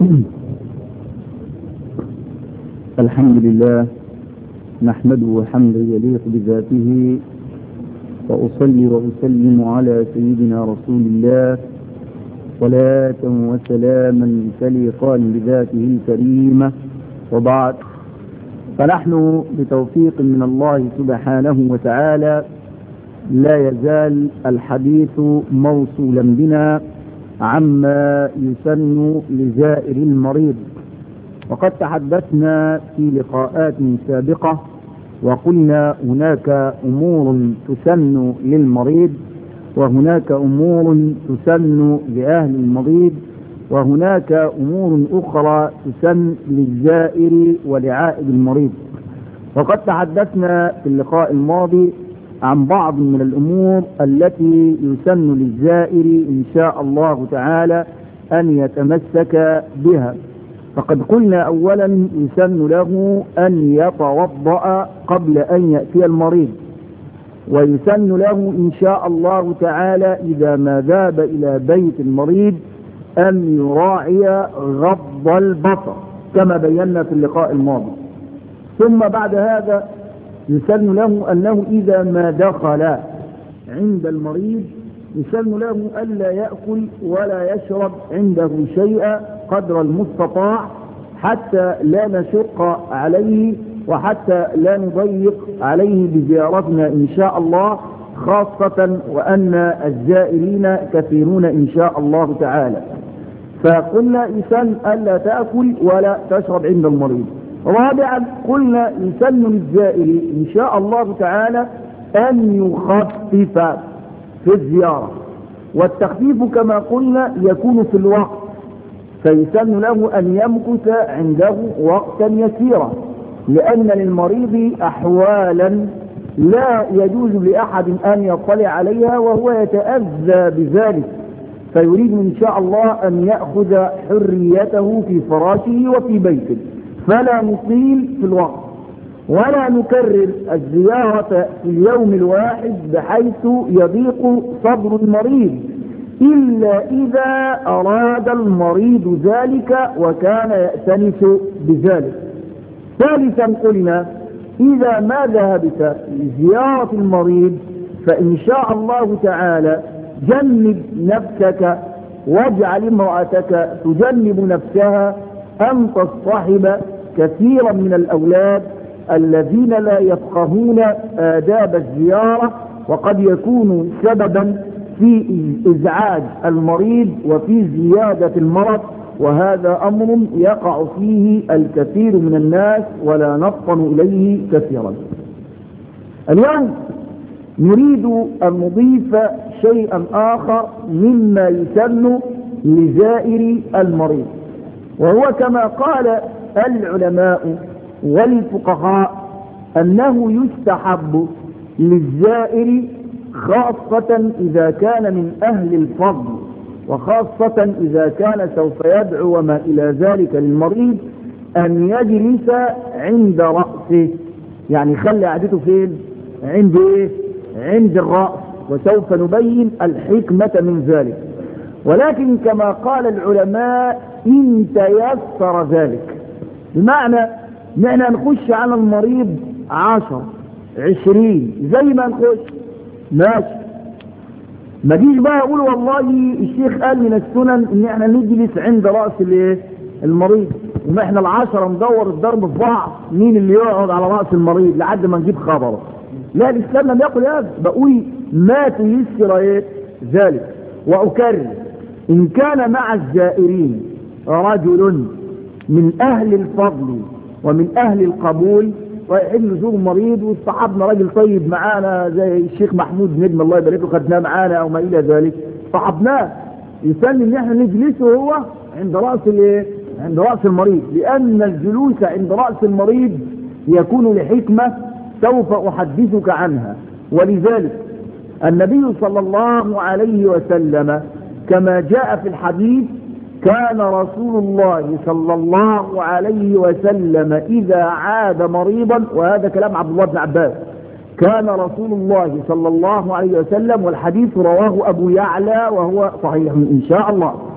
الحمد لله نحمده حمدا يليق بذاته وأصلي وأسلم على سيدنا رسول الله صلاة وسلاما تليقان بذاته الكريمة وبعد فنحن بتوفيق من الله سبحانه وتعالى لا يزال الحديث موصولا بنا عما يسن لزائر المريض وقد تحدثنا في لقاءات سابقة وقلنا هناك أمور تسن للمريض وهناك أمور تسن لأهل المريض وهناك أمور أخرى تسن للزائر ولعائد المريض وقد تحدثنا في اللقاء الماضي عن بعض من الأمور التي يسن للزائر إن شاء الله تعالى أن يتمسك بها فقد قلنا أولا يسن له أن يتوضأ قبل أن يأتي المريض ويسن له إن شاء الله تعالى إذا ما ذهب إلى بيت المريض أن يراعي غض البصر كما بينا في اللقاء الماضي ثم بعد هذا يسن له أنه إذا ما دخل عند المريض يسن له ألا يأكل ولا يشرب عنده شيئا قدر المستطاع حتى لا نشق عليه وحتى لا نضيق عليه بزيارتنا إن شاء الله خاصة وأن الزائرين كثيرون إن شاء الله تعالى فقلنا يسن ألا تأكل ولا تشرب عند المريض رابعا قلنا يسن للزائر إن شاء الله تعالى أن يخفف في الزيارة والتخفيف كما قلنا يكون في الوقت فيسن له أن يمكث عنده وقتا يسيرا لأن للمريض أحوالا لا يجوز لأحد أن يطلع عليها وهو يتأذى بذلك فيريد إن شاء الله أن يأخذ حريته في فراشه وفي بيته فلا نطيل في الوقت ولا نكرر الزيارة في اليوم الواحد بحيث يضيق صدر المريض إلا إذا أراد المريض ذلك وكان يأتنس بذلك ثالثا قلنا إذا ما ذهبت لزيارة المريض فإن شاء الله تعالى جنب نفسك واجعل امرأتك تجنب نفسها أن تصطحب كثيرا من الأولاد الذين لا يفقهون آداب الزيارة وقد يكونوا سببا في إزعاج المريض وفي زيادة المرض وهذا أمر يقع فيه الكثير من الناس ولا نفطن إليه كثيرا اليوم نريد أن نضيف شيئا آخر مما يسن لزائر المريض وهو كما قال العلماء والفقهاء أنه يستحب للزائر خاصة إذا كان من أهل الفضل وخاصة إذا كان سوف يدعو وما إلى ذلك للمريض أن يجلس عند رأسه يعني خلي قعدته فين عند إيه عند الرأس وسوف نبين الحكمة من ذلك ولكن كما قال العلماء إن تيسر ذلك بمعنى نحن نخش على المريض عشر عشرين زي ما نخش ماشي ما جيش بقى اقول والله الشيخ قال من السنن ان احنا نجلس عند راس الايه المريض وما احنا العشرة ندور الضرب في بعض مين اللي يقعد على راس المريض لحد ما نجيب خبره لا الاسلام لم يقل هذا بقول ما تيسر ايه ذلك واكرر ان كان مع الزائرين رجل من اهل الفضل ومن اهل القبول رايحين نزور مريض واصطحبنا راجل طيب معانا زي الشيخ محمود نجم الله يبارك له خدناه معانا او ما الى ذلك صحبناه يسن ان احنا نجلسه هو عند راس الايه؟ عند راس المريض لان الجلوس عند راس المريض يكون لحكمه سوف احدثك عنها ولذلك النبي صلى الله عليه وسلم كما جاء في الحديث كان رسول الله صلى الله عليه وسلم إذا عاد مريضا وهذا كلام عبد الله بن عباس كان رسول الله صلى الله عليه وسلم والحديث رواه أبو يعلى وهو صحيح إن شاء الله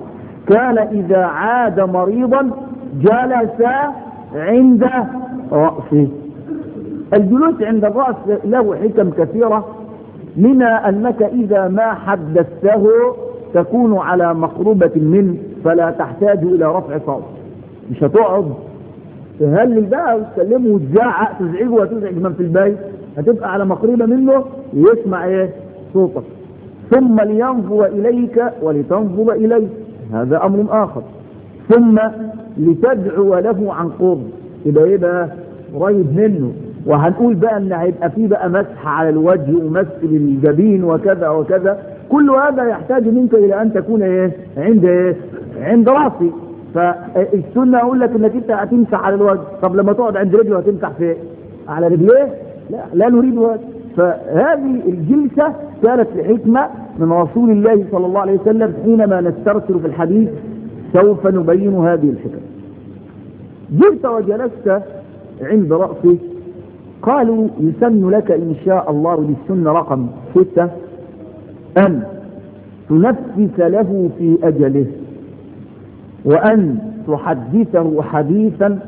كان إذا عاد مريضا جلس عند رأسه الجلوس عند الرأس له حكم كثيرة منها أنك إذا ما حدثته تكون على مقربة منه فلا تحتاج إلى رفع صوت مش هتقعد تهلل بقى وتكلمه وتزعق تزعجه وتزعج من في البيت هتبقى على مقربة منه يسمع ايه صوتك ثم لينظر إليك ولتنظر إليه هذا أمر آخر ثم لتدعو له عن قرب يبقى ايه بقى قريب منه وهنقول بقى ان هيبقى فيه بقى مسح على الوجه ومسح للجبين وكذا وكذا كل هذا يحتاج منك الى ان تكون ايه عند ايه عند راسي فالسنة اقول لك انك انت هتمسح على الوجه طب لما تقعد عند رجله هتمسح فين على رجليه لا لا نريد هذا فهذه الجلسة كانت لحكمة من رسول الله صلى الله عليه وسلم حينما نسترسل في الحديث سوف نبين هذه الحكم جئت وجلست عند رأسه قالوا يسن لك إن شاء الله للسنة رقم ستة أن تنفس له في أجله وأن تحدثه حديثا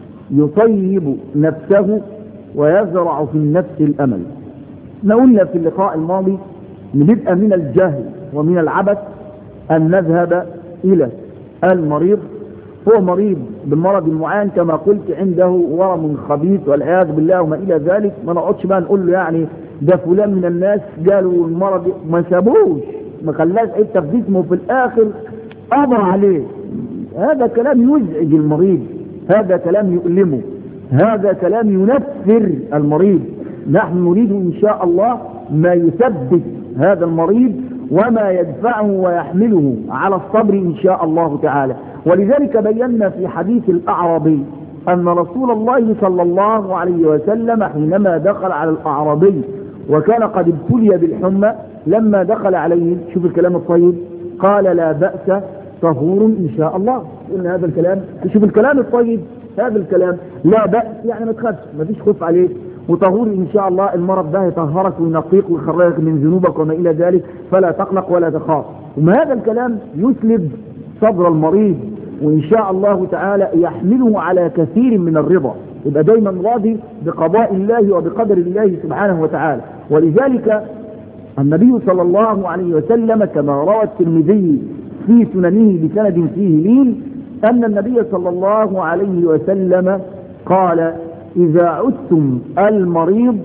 يطيب نفسه ويزرع في النفس الأمل قلنا في اللقاء الماضي نبقى من الجهل ومن العبث أن نذهب إلى المريض هو مريض بمرض معين كما قلت عنده ورم خبيث والعياذ بالله وما إلى ذلك ما نقعدش بقى نقول له يعني ده فلان من الناس قالوا المرض ما سابوش ما خلاش حته في جسمه في الآخر قضى عليه هذا كلام يزعج المريض هذا كلام يؤلمه هذا كلام ينفر المريض نحن نريد إن شاء الله ما يثبت هذا المريض وما يدفعه ويحمله على الصبر إن شاء الله تعالى ولذلك بينا في حديث الأعرابي أن رسول الله صلى الله عليه وسلم حينما دخل على الأعرابي وكان قد ابتلي بالحمى لما دخل عليه شوف الكلام الطيب قال لا بأس طهور إن شاء الله قلنا هذا الكلام شوف الكلام الطيب هذا الكلام لا بأس يعني ما تخافش ما فيش خوف عليك وطهور إن شاء الله المرض ده يطهرك وينقيك ويخرجك من ذنوبك وما إلى ذلك فلا تقلق ولا تخاف وما هذا الكلام يسلب صدر المريض وإن شاء الله تعالى يحمله على كثير من الرضا يبقى دايما راضي بقضاء الله وبقدر الله سبحانه وتعالى ولذلك النبي صلى الله عليه وسلم كما روى الترمذي في سننه بسند فيه لين أن النبي صلى الله عليه وسلم قال إذا عدتم المريض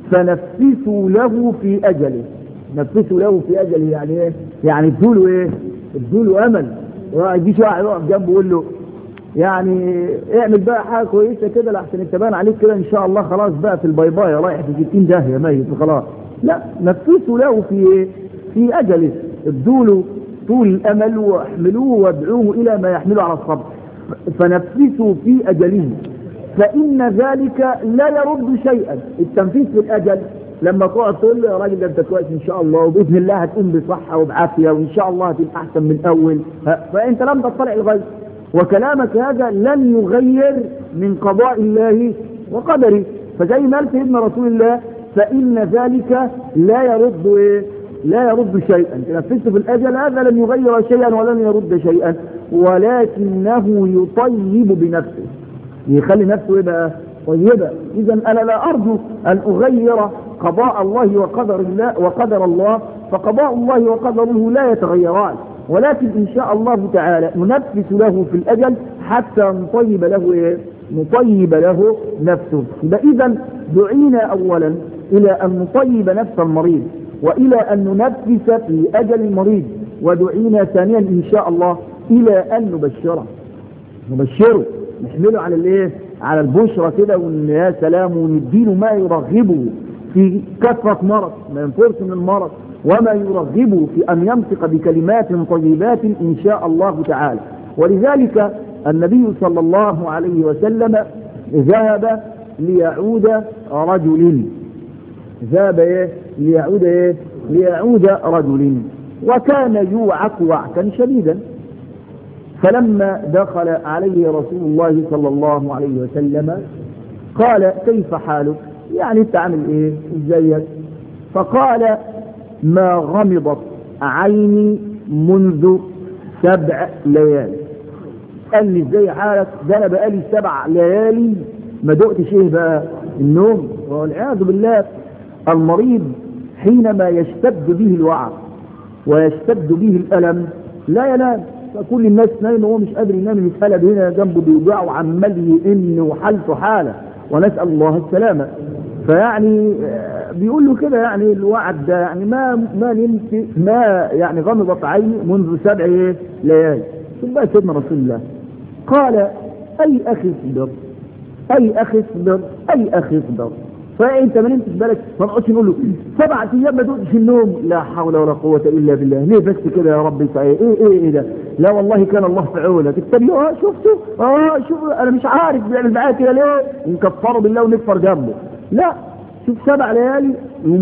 فنفسوا له في أجله نفسوا له في أجله يعني إيه؟ يعني ادوا إيه؟ ادوا أمل يجيش واحد يقف جنبه يقول له يعني اعمل بقى حاجه كويسه كده لحسن انت باين عليك كده ان شاء الله خلاص بقى في البيضايه رايح في 60 داهيه ميت وخلاص لا نفسوا له في في اجله ادوا له طول الامل واحملوه وادعوه الى ما يحمله على الصبر فنفسوا في اجله فان ذلك لا يرد شيئا التنفيذ في الاجل لما تقعد تقول له يا راجل ده انت كويس ان شاء الله وباذن الله هتقوم بصحه وبعافيه وان شاء الله هتبقى احسن من اول فانت لم تطلع الغيب وكلامك هذا لن يغير من قضاء الله وقدره فزي ما قال سيدنا رسول الله فان ذلك لا يرد ايه لا يرد شيئا تنفذت في الاجل هذا لن يغير شيئا ولن يرد شيئا ولكنه يطيب بنفسه يخلي نفسه يبقى طيبة إذا أنا لا أرجو أن أغير قضاء الله وقدر الله وقدر الله فقضاء الله وقدره لا يتغيران ولكن إن شاء الله تعالى ننفس له في الأجل حتى نطيب له إيه؟ نطيب له نفسه يبقى إذا دعينا أولا إلى أن نطيب نفس المريض وإلى أن ننفس في أجل المريض ودعينا ثانيا إن شاء الله إلى أن نبشره نبشره نحمله على الايه على البشرة كده وان يا سلام ونديله ما يرغبه في كثرة مرض ما ينفرش من المرض وما يرغبه في ان ينطق بكلمات طيبات ان شاء الله تعالى ولذلك النبي صلى الله عليه وسلم ذهب ليعود رجل ذهب ايه ليعود ايه ليعود رجل وكان يوعك وعكا شديدا فلما دخل عليه رسول الله صلى الله عليه وسلم قال كيف حالك يعني انت عامل ايه ازيك فقال ما غمضت عيني منذ سبع ليالي قال لي ازاي حالك ده انا بقالي سبع ليالي ما دقتش ايه بقى النوم والعياذ بالله المريض حينما يشتد به الوعر ويشتد به الالم لا ينام فكل الناس نايم وهو مش قادر ينام يتقلب هنا جنبه بيوجعه وعمال يئن وحالته حاله ونسال الله السلامه فيعني بيقول له كده يعني الوعد ده يعني ما ما نمت ما يعني غمضت عيني منذ سبع ايه ليالي ثم بقى سيدنا رسول الله قال اي اخي اصبر اي اخي اصبر اي اخي اصبر فانت ما نمتش بالك ما نقعدش نقول له سبعة ايام ما دقتش النوم لا حول ولا قوة الا بالله ليه بس كده يا ربي ايه ايه ايه ده لا والله كان الله في عونك التاني اه شفته اه شوف انا مش عارف بيعمل معايا كده ليه نكفره بالله ونكفر جنبه لا شوف سبع ليالي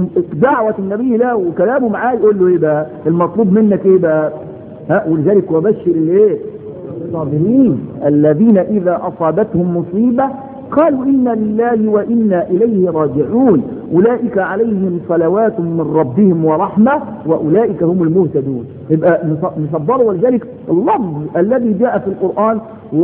دعوة النبي له وكلامه معاه يقول له ايه بقى المطلوب منك ايه بقى ها ولذلك وبشر الايه الصابرين الذين اذا اصابتهم مصيبة قالوا إنا لله وإنا إليه راجعون أولئك عليهم صلوات من ربهم ورحمة وأولئك هم المهتدون يبقى نصبروا ولذلك اللفظ الذي جاء في القرآن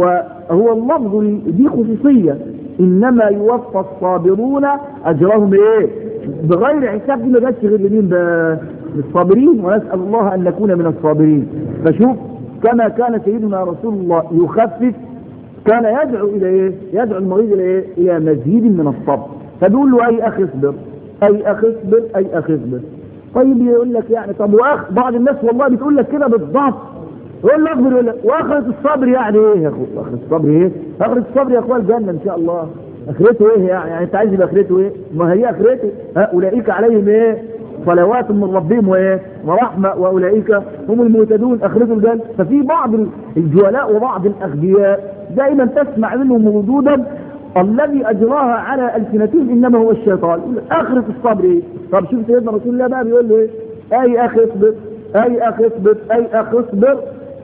وهو اللفظ دي خصوصية إنما يوفى الصابرون أجرهم إيه بغير حساب دي ما جاتش غير لمين للصابرين ونسأل الله أن نكون من الصابرين فشوف كما كان سيدنا رسول الله يخفف كان يدعو الى ايه يدعو المريض الى ايه الى مزيد من الصبر فبيقول له اي اخي اصبر اي اخي اصبر اي اخي اصبر طيب يقول لك يعني طب واخ بعض الناس والله بتقول لك كده بالضبط يقول لك اصبر يقول لك واخرة الصبر يعني ايه يا اخو اخرة الصبر ايه اخرة الصبر يا اخوان الجنة ان شاء الله اخرته ايه يعني يعني انت عايز يبقى اخرته ايه ما هي اخرته ها اولئك عليهم ايه صلوات من ربهم وايه ورحمة واولئك هم المهتدون اخرته الجنة ففي بعض الجهلاء وبعض الاغبياء دائما تسمع منهم ردودا الذي اجراها على السنتهم انما هو الشيطان اخرة الصبر ايه طب شوف سيدنا رسول الله بقى بيقول له ايه اي اخي اصبر اي اخي اصبر اي اخي اصبر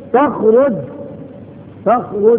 تخرج تخرج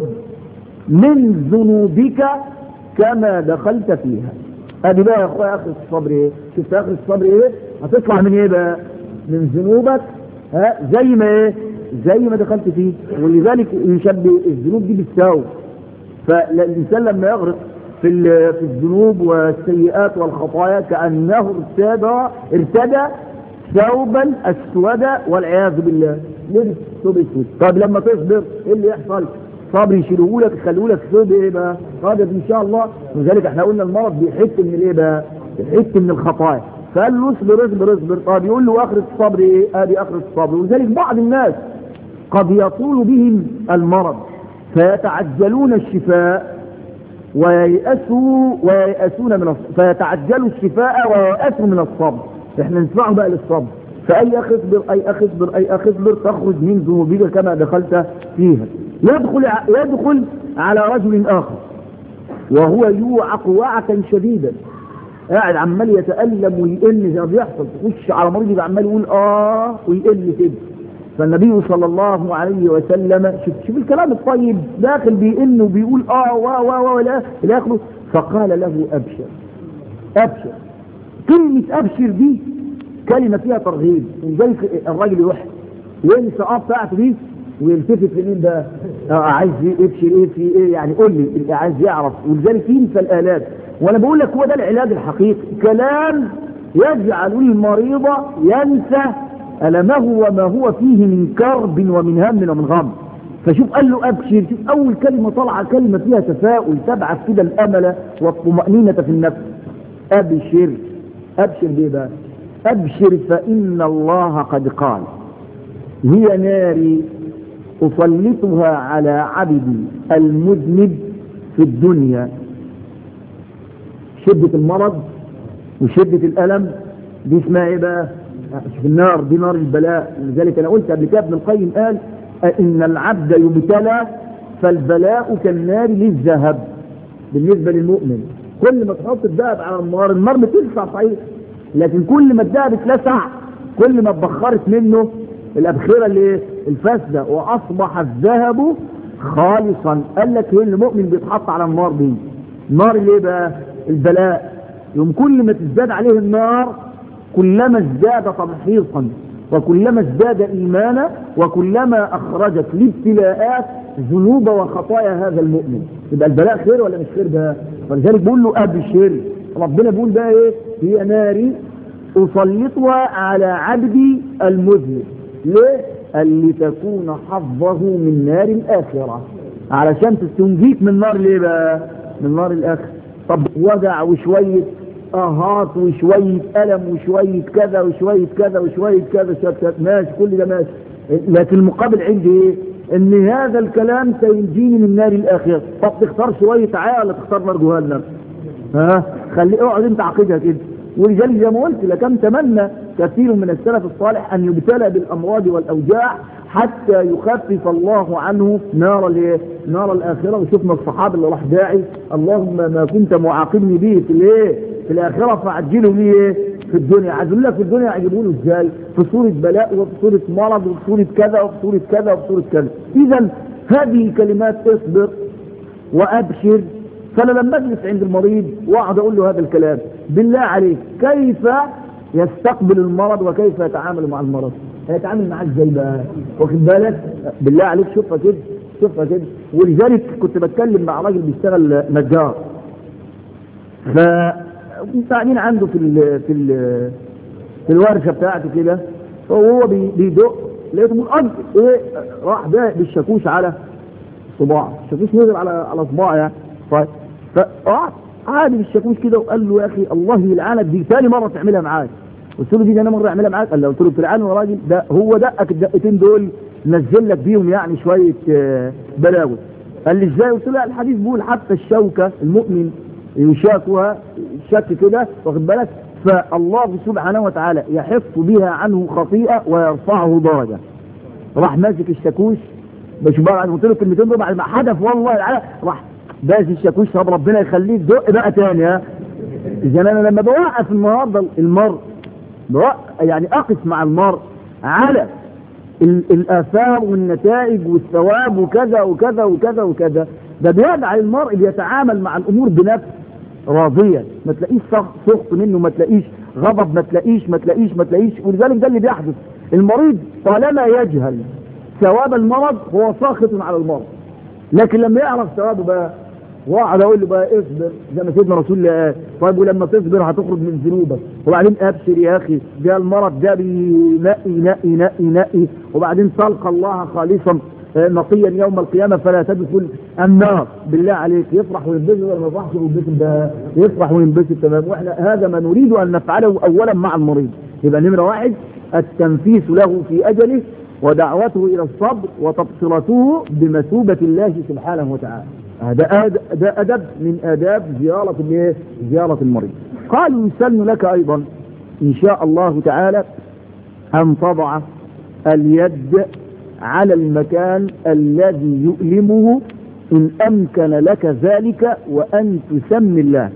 من ذنوبك كما دخلت فيها ادي بقى يا اخويا اخر الصبر ايه شفت اخر الصبر ايه هتطلع من ايه بقى من ذنوبك ها زي ما ايه زي ما دخلت فيه ولذلك يشبه الذنوب دي بالثوب فالانسان لما يغرق في في الذنوب والسيئات والخطايا كانه ارتدى ارتدى ثوبا اسودا والعياذ بالله لبس ثوب اسود طب لما تصبر ايه اللي يحصل صبر يشيلوه لك يخلوه لك ثوب ايه بقى قادر ان شاء الله ولذلك احنا قلنا المرض بيحت من الايه بقى بيحت من الخطايا فقال له اصبر اصبر اصبر طب يقول له اخرة الصبر ايه ادي اخرة الصبر ولذلك بعض الناس قد يطول بهم المرض فيتعجلون الشفاء وييأسوا وييأسون من الصبر فيتعجلوا الشفاء وييأسوا من الصبر احنا ندفعه بقى للصبر فأي أخ اصبر أي أخ اصبر أي أخ اصبر تخرج من ذنوبك كما دخلت فيها يدخل يدخل على رجل آخر وهو يوعق وعكا شديدا قاعد عمال يتألم ويئن زي ما بيحصل تخش على مريض يبقى عمال يقول اه ويئن كده فالنبي صلى الله عليه وسلم شوف شوف الكلام الطيب داخل بيئن وبيقول اه وا وا وا الى الى اخره فقال له ابشر ابشر كلمة ابشر دي كلمة فيها ترغيب ولذلك الراجل يروح ينسى اه بتاعته دي ويلتفت لمين بقى آه عايز يبشر ايه في ايه يعني قول لي عايز يعرف ولذلك ينسى الالات وانا بقول لك هو ده العلاج الحقيقي كلام يجعل المريض ينسى ألمه وما هو فيه من كرب ومن هم ومن غم فشوف قال له أبشر شوف أول كلمة طلع كلمة فيها تفاؤل تبعث كده الأمل والطمأنينة في النفس أبشر أبشر بيه بقى أبشر فإن الله قد قال هي ناري أسلطها على عبدي المذنب في الدنيا شدة المرض وشدة الألم دي اسمها ايه بقى شوف النار دي نار البلاء لذلك انا قلت قبل كده ابن القيم قال ان العبد يبتلى فالبلاء كالنار للذهب بالنسبة للمؤمن كل ما تحط الذهب على النار النار بتلسع صحيح لكن كل ما الذهب اتلسع كل ما اتبخرت منه الابخرة اللي الفاسدة واصبح الذهب خالصا قال لك هي المؤمن بيتحط على النار دي النار اللي بقى البلاء يوم كل ما تزداد عليه النار كلما ازداد تمحيصا وكلما ازداد إيمانا وكلما أخرجت الابتلاءات ذنوب وخطايا هذا المؤمن يبقى البلاء خير ولا مش خير ده فلذلك بيقول له أبشر ربنا بيقول بقى إيه هي ناري أسلطها على عبدي المذنب ليه؟ قال لتكون حظه من نار الآخرة علشان تستنجيك من نار ليه بقى من نار الآخرة طب وجع وشوية اهات وشوية ألم وشوية كذا وشوية كذا وشوية كذا شوية كذا ماشي كل ده ماشي لكن المقابل عندي ايه ان هذا الكلام سينجيني من نار الاخره طب تختار شوية عيا ولا تختار نار جهنم ها خلي اقعد انت عقيدها كده ولذلك زي ما قلت لكم تمنى كثير من السلف الصالح ان يبتلى بالامراض والاوجاع حتى يخفف الله عنه نار الايه نار الاخره وشفنا الصحابه اللي راح داعي اللهم ما كنت معاقبني به في الايه في الاخره فعجله لي ايه في الدنيا عايزين لك في الدنيا يعجبوا له ازاي في صوره بلاء وفي صوره مرض وفي صوره كذا وفي صوره كذا وفي صوره كذا اذا هذه كلمات اصبر وابشر فانا لما اجلس عند المريض واقعد اقول له هذا الكلام بالله عليك كيف يستقبل المرض وكيف يتعامل مع المرض هيتعامل معاه ازاي بقى واخد بالك بالله عليك شوفها كده شوفها كده ولذلك كنت بتكلم مع راجل بيشتغل نجار ف قاعدين عنده في ال في ال في الورشه بتاعته كده فهو بي- بيدق لقيته منقض ايه راح ده بالشاكوش على صباع الشاكوش نزل على على صباع يعني طيب فقعد عادي بالشاكوش كده وقال له يا اخي الله يلعنك دي ثاني مره تعملها معاك قلت له دي انا مره اعملها معاك قال له قلت له بتلعن يا راجل ده هو دقك الدقتين دول نزل لك بيهم يعني شويه آه، بلاوي قال لي ازاي قلت له لا، الحديث بيقول حتى الشوكه المؤمن يشاكها شك كده واخد بالك فالله سبحانه وتعالى يحف بها عنه خطيئه ويرفعه درجه راح ماسك الشاكوش مش بقى قلت له الكلمتين دول بعد ما حدث والله العالم راح باز الشاكوش طب ربنا يخليك دق بقى تاني ها اذا انا لما بوقف النهارده المرء بوقف يعني اقف مع المرء على ال- الاثار والنتائج والثواب وكذا وكذا وكذا وكذا ده بيجعل المرء بيتعامل مع الامور بنفس راضيا ما تلاقيش سخ- سخط منه ما تلاقيش غضب ما تلاقيش ما تلاقيش ما تلاقيش ولذلك ده اللي بيحدث المريض طالما يجهل ثواب المرض هو ساخط على المرض لكن لما يعرف ثوابه بقى واقعد اقول له بقى اصبر زي ما سيدنا رسول الله قال طيب ولما تصبر هتخرج من ذنوبك وبعدين ابشر يا اخي ده المرض ده بينقي نقي نقي نقي وبعدين تلقى الله خالصا آه، نقيا يوم القيامه فلا تدخل النار بالله عليك يفرح وينبسط ولا ما يفرحش وينبسط ده يفرح وينبسط تمام واحنا هذا ما نريد ان نفعله اولا مع المريض يبقى نمره واحد التنفيس له في اجله ودعوته الى الصبر وتبصرته بمثوبه الله سبحانه وتعالى هذا أد- ده ادب من اداب زياره الايه؟ زياره المريض قالوا يسن لك ايضا ان شاء الله تعالى ان تضع اليد على المكان الذي يؤلمه ان امكن لك ذلك وان تسمي الله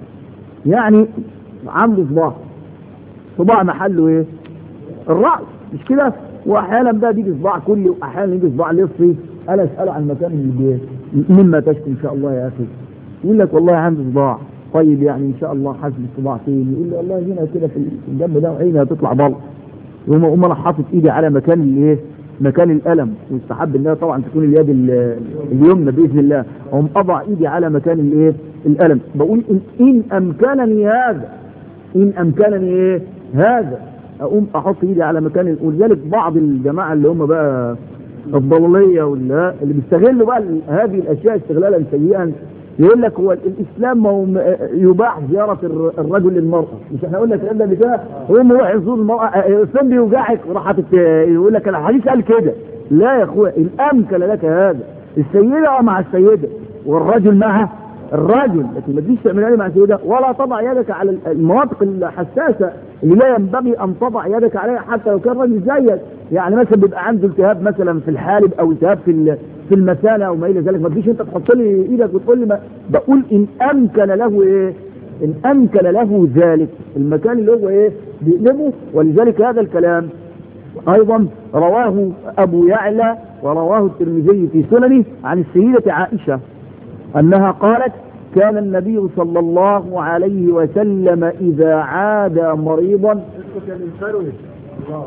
يعني عنده صباع صباع محله ايه الرأس مش كده واحيانا بقى بيجي صباع كلي واحيانا يجي صباع لصي انا اساله عن المكان اللي بيه مما تشكي ان شاء الله يا اخي يقول لك والله عندي صباع طيب يعني ان شاء الله حاسس الصباع فين يقول لي والله هنا كده في الجنب ده وعيني هتطلع بلط يقوم اقوم انا حاطط ايدي على مكان الايه مكان الالم ويستحب انها طبعا تكون اليد ال- اليمنى باذن الله اقوم اضع ايدي على مكان الايه الالم بقول ان, إن امكنني هذا ان امكنني ايه هذا اقوم احط ايدي على مكان ولذلك بعض الجماعه اللي هم بقى الضلاليه ولا اللي بيستغلوا بقى ال- هذه الاشياء استغلالا سيئا يقول لك هو الاسلام ما هو م- يباح زياره الر- الرجل للمراه مش احنا قلنا الكلام ده قبل كده هم يروح يزور المراه آه، الاسلام بيوجعك وراح حاطط- يقول لك الحديث قال كده لا يا اخويا ان امكن لك هذا السيده مع السيده والرجل مع الرجل لكن ما تجيش تعملها لي مع سيدة ولا تضع يدك على المناطق الحساسة اللي لا ينبغي أن تضع يدك عليها حتى لو كان راجل زيك يعني مثلا بيبقى عنده التهاب مثلا في الحالب أو التهاب في ال- في المثانة أو ما إلى ذلك ما تجيش أنت تحط لي إيدك وتقول لي ما بقول إن أمكن له إيه إن أمكن له ذلك المكان اللي هو إيه بيقلبه ولذلك هذا الكلام أيضا رواه أبو يعلى ورواه الترمذي في سننه عن السيدة عائشة أنها قالت كان النبي صلى الله عليه وسلم إذا عاد مريضا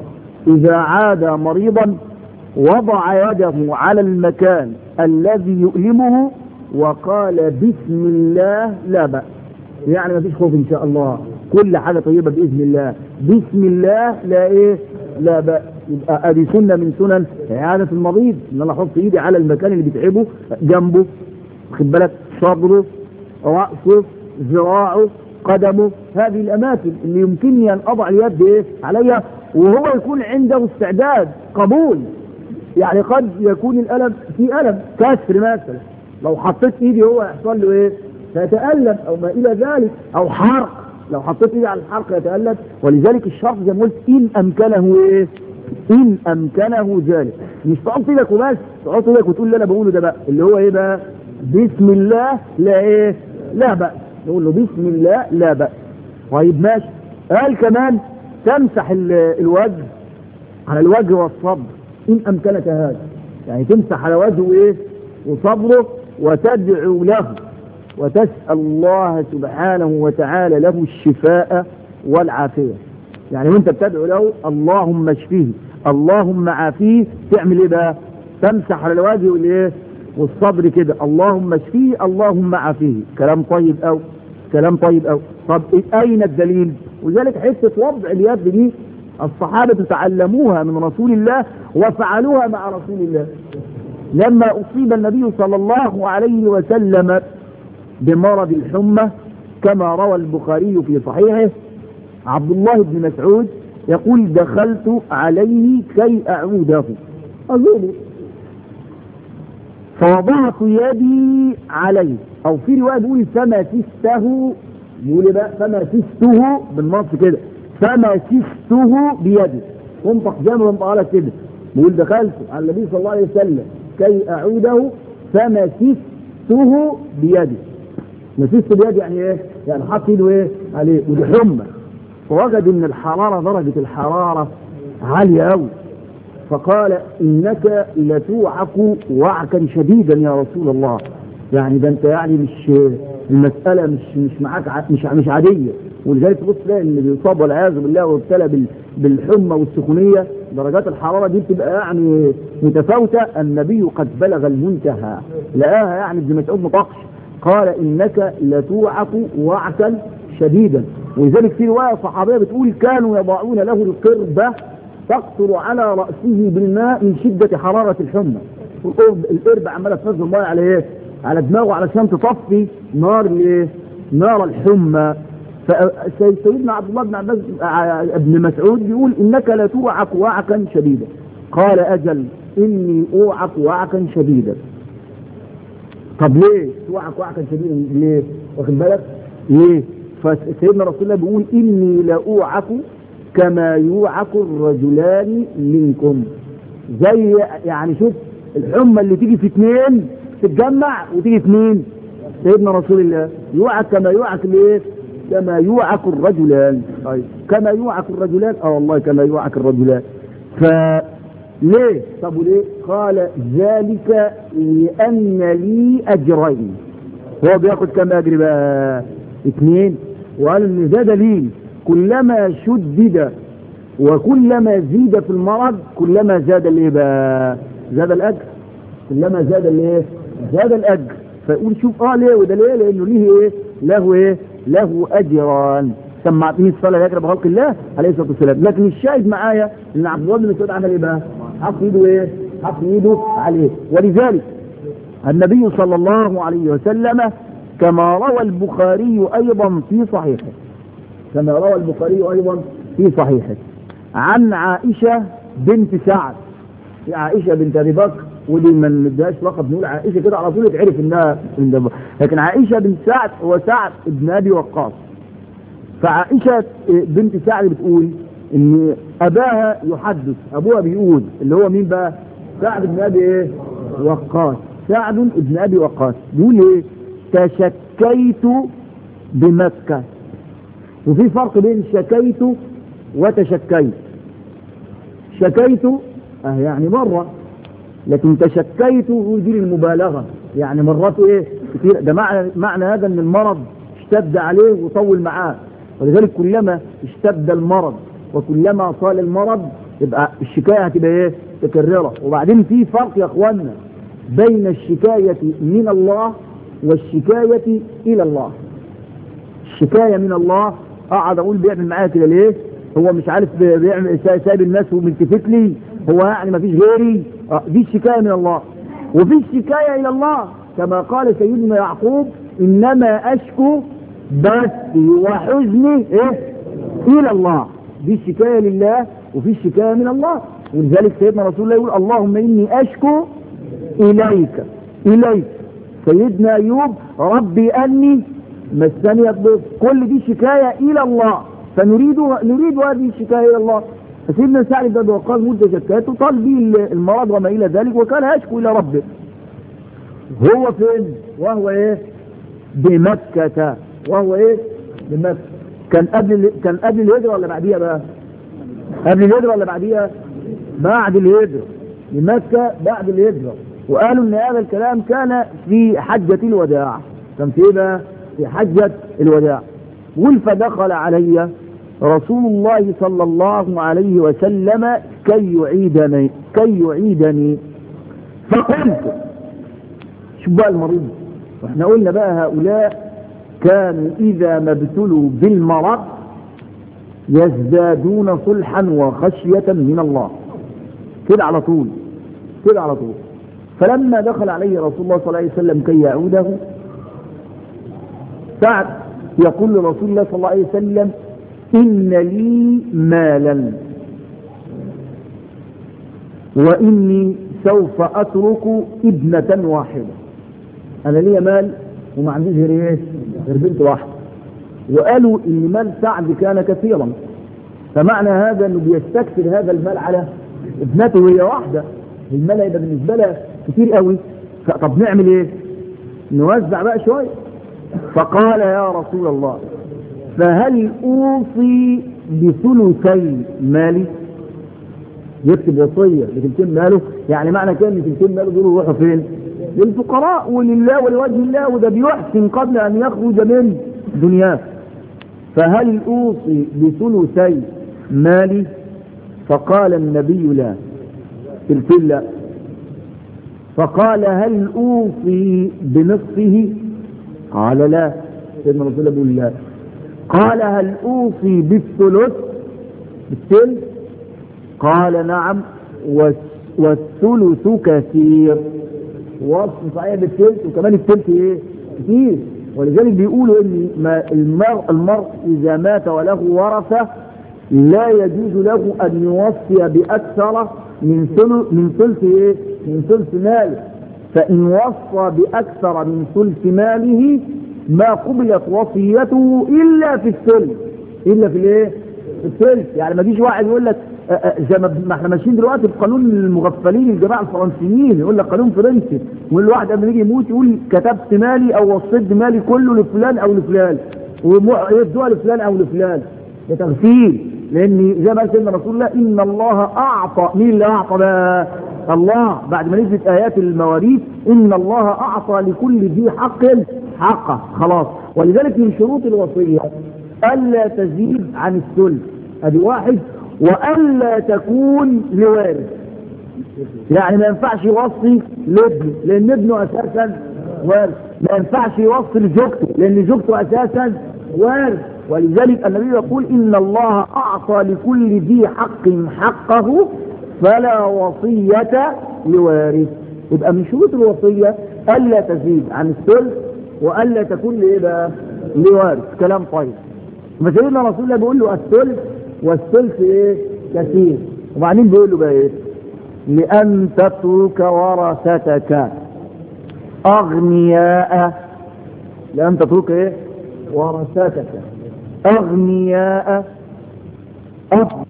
إذا عاد مريضا وضع يده على المكان الذي يؤلمه وقال بسم الله لا بأس يعني ما فيش خوف إن شاء الله كل حاجة طيبة بإذن الله بسم الله لا إيه لا بأس يبقى ادي سنة من سنن إعادة المريض إن أنا أحط إيدي على المكان اللي بيتعبه جنبه واخد بالك صدره رأسه ذراعه قدمه هذه الأماكن اللي يمكنني أن أضع اليد إيه عليها وهو يكون عنده استعداد قبول يعني قد يكون الألم في ألم كسر مثلا لو حطيت إيدي هو يحصل له إيه فيتألم أو ما إلى ذلك أو حرق لو حطيت إيدي على الحرق يتألم ولذلك الشخص زي ما قلت إن أمكنه إيه إن أمكنه ذلك مش تحط إيدك وبس تحط إيدك وتقول اللي أنا بقوله ده بقى اللي هو إيه بقى بسم الله لا إيه لا بأس نقول له بسم الله لا بأس طيب ماشي قال كمان تمسح الوجه على الوجه والصدر إن أمكنك هذا يعني تمسح على وجهه إيه وصدره وتدعو له وتسأل الله سبحانه وتعالى له الشفاء والعافية يعني وانت بتدعو له اللهم اشفيه اللهم عافيه تعمل ايه بقى تمسح على الوجه والايه والصدر كده اللهم اشفيه اللهم عافيه كلام طيب او كلام طيب او طب اين الدليل ولذلك حته وضع اليد دي الصحابة تعلموها من رسول الله وفعلوها مع رسول الله لما أصيب النبي صلى الله عليه وسلم بمرض الحمى كما روى البخاري في صحيحه عبد الله بن مسعود يقول دخلت عليه كي أعوده أقول فوضعت يدي عليه أو في رواية يقول فمسسته يقول بقى فمسسته بالنص كده فمسسته بيدي تنطق زي ما بنطق كده بيقول دخلت على النبي صلى الله عليه وسلم كي أعوده فمسسته بيدي مسسته بيدي يعني ايه؟ يعني حط ايده ايه؟ عليه ودي حمى فوجد ان الحرارة درجة الحرارة عالية قوي فقال انك لتوعك وعكا شديدا يا رسول الله يعني ده انت يعني مش المسألة مش مش معاك مش مش عادية ولذلك تبص تلاقي اللي بيصاب والعياذ بالله وابتلى بالحمى والسخونية درجات الحرارة دي بتبقى يعني متفاوتة النبي قد بلغ المنتهى لقاها يعني ابن مسعود مطقش قال انك لتوعك وعكا شديدا ولذلك في رواية صحابية بتقول كانوا يضعون له القربة تقطر على رأسه بالماء من شدة حرارة الحمى القربة عمالة تنزل الماء على ايه؟ على دماغه علشان تطفي نار الايه؟ نار الحمى فسيدنا عبد الله بن عباس ابن مسعود بيقول انك لا توعك وعكا شديدا قال اجل اني اوعك وعكا شديدا طب ليه توعك وعكا شديدا ليه واخد بالك ليه فسيدنا رسول الله بيقول اني لاوعك كما يوعك الرجلان منكم زي يعني شوف الحمى اللي تيجي في اثنين تتجمع وتيجي في مين سيدنا رسول الله يوعك كما يوعك الايه كما يوعك الرجلان طيب كما يوعك الرجلان اه والله كما يوعك الرجلان فليه طب وليه قال ذلك لان لي اجرين هو بياخد كم اجر بقى اثنين وقال ان ده دليل كلما شدد وكلما زيد في المرض كلما زاد الايه بقى زاد الاجر كلما زاد الايه زاد الاجر فيقول شوف اه ليه وده ليه لانه ليه ايه له ايه له اجران سمعتني الصلاه يجرى بخلق الله عليه الصلاه والسلام لكن الشاهد معايا ان عبد الله بن مسعود عمل ايه بقى حط ايده ايه حط ايده عليه ولذلك النبي صلى الله عليه وسلم كما روى البخاري ايضا في صحيحه كما روى البخاري ايضا في صحيحه عن عائشه بنت سعد عائشه بنت ابي بكر ودي ما نديهاش لقب نقول عائشه كده على طول يتعرف انها لكن عائشه بنت سعد هو سعد ابن ابي وقاص فعائشه بنت سعد بتقول ان اباها يحدث ابوها بيقول اللي هو مين بقى سعد بن ابي ايه وقاص سعد بن ابي وقاص بيقول ايه تشكيت بمكه وفي فرق بين شكيت وتشكيت شكيت اه يعني مره لكن تشكيت ودي المبالغه يعني مرات ايه كتير ده معنى معنى هذا ان المرض اشتد عليه وطول معاه ولذلك كلما اشتد المرض وكلما طال المرض يبقى الشكاية هتبقى ايه متكررة وبعدين في فرق يا اخوانا بين الشكاية من الله والشكاية الى الله الشكاية من الله اقعد اقول بيعمل معايا كده ليه هو مش عارف بيعمل سايب الناس وملتفت لي هو يعني ما فيش غيري آه دي الشكاية من الله وفي الشكاية الى الله كما قال سيدنا يعقوب انما اشكو بثي وحزني ايه الى الله دي الشكاية لله وفي الشكاية من الله ولذلك سيدنا رسول الله يقول اللهم اني اشكو اليك اليك سيدنا ايوب ربي اني مسني الضر كل دي شكاية الى الله فنريد نريد هذه الشكاية الى الله فسيدنا سعد بن وقاص مدة شكاته طال به المرض وما الى ذلك وكان يشكو الى ربه هو فين وهو ايه بمكة وهو ايه بمكة كان قبل كان قبل الهجرة ولا بعديها بقى قبل الهجرة ولا بعديها بعد الهجرة لمكة بعد الهجرة وقالوا ان هذا الكلام كان في حجة الوداع كان في ايه بقى في حجة الوداع قل فدخل علي رسول الله صلى الله عليه وسلم كي يعيدني كي يعيدني فقلت شوف بقى المريض واحنا قلنا بقى هؤلاء كانوا اذا ما ابتلوا بالمرض يزدادون صلحا وخشية من الله كده على طول كده على طول فلما دخل عليه رسول الله صلى الله عليه وسلم كي يعوده سعد يقول لرسول الله صلى الله عليه وسلم إن لي مالا وإني سوف أترك ابنة واحدة أنا لي مال وما عنديش غير إيه؟ غير بنت واحدة وقالوا إن مال سعد كان كثيرا فمعنى هذا أنه بيستكثر هذا المال على ابنته هي واحدة المال هيبقى بالنسبة لها كتير قوي طب نعمل ايه نوزع بقى شوية فقال يا رسول الله فهل اوصي بثلثي مالي يكتب وصية لتلتين ماله يعني معنى كده ان تلتين ماله دول يروحوا فين للفقراء ولله ولوجه الله وده بيحسن قبل ان يخرج من دنياه فهل اوصي بثلثي مالي فقال النبي لا تلتين لا فقال هل اوصي بنصفه قال لا سيدنا رسول الله بيقول لا قال هل اوصي بالثلث بالثلث قال نعم والثلث كثير وصف صحيح بالثلث وكمان الثلث ايه كثير ولذلك بيقولوا ان ما المرء المرء اذا مات وله ورثه لا يجوز له ان يوصي باكثر من ثلث من ثلث ايه من ثلث ماله فإن وصى بأكثر من ثلث ماله ما قبلت وصيته إلا في الثلث إلا في الإيه؟ في الثلث يعني ما فيش واحد يقول لك زي ما احنا ماشيين دلوقتي بقانون المغفلين الجماعه الفرنسيين يقول لك قانون فرنسي ويقول الواحد قبل يجي يموت يقول كتبت مالي او وصيت مالي كله لفلان او لفلان ويدوها لفلان او لفلان ده تغفيل لان زي ما قال سيدنا رسول الله ان الله اعطى مين اللي اعطى بقى الله بعد ما نزلت ايات المواريث ان الله اعطى لكل ذي حق حقه خلاص ولذلك من شروط الوصيه الا تزيد عن الثلث ادي واحد والا تكون لوارث يعني ما ينفعش يوصي لابنه لان ابنه اساسا وارث ما ينفعش يوصي لزوجته لان زوجته اساسا وارث ولذلك النبي يقول ان الله اعطى لكل ذي حق حقه فلا وصية لوارث يبقى من شروط الوصية ألا تزيد عن الثلث وألا تكون لإيه بقى لوارث كلام طيب فسيدنا رسول الله بيقول له الثلث والثلث إيه كثير وبعدين بيقول له بقى إيه لأن تترك ورثتك أغنياء لأن تترك إيه ورثتك أغنياء أغنياء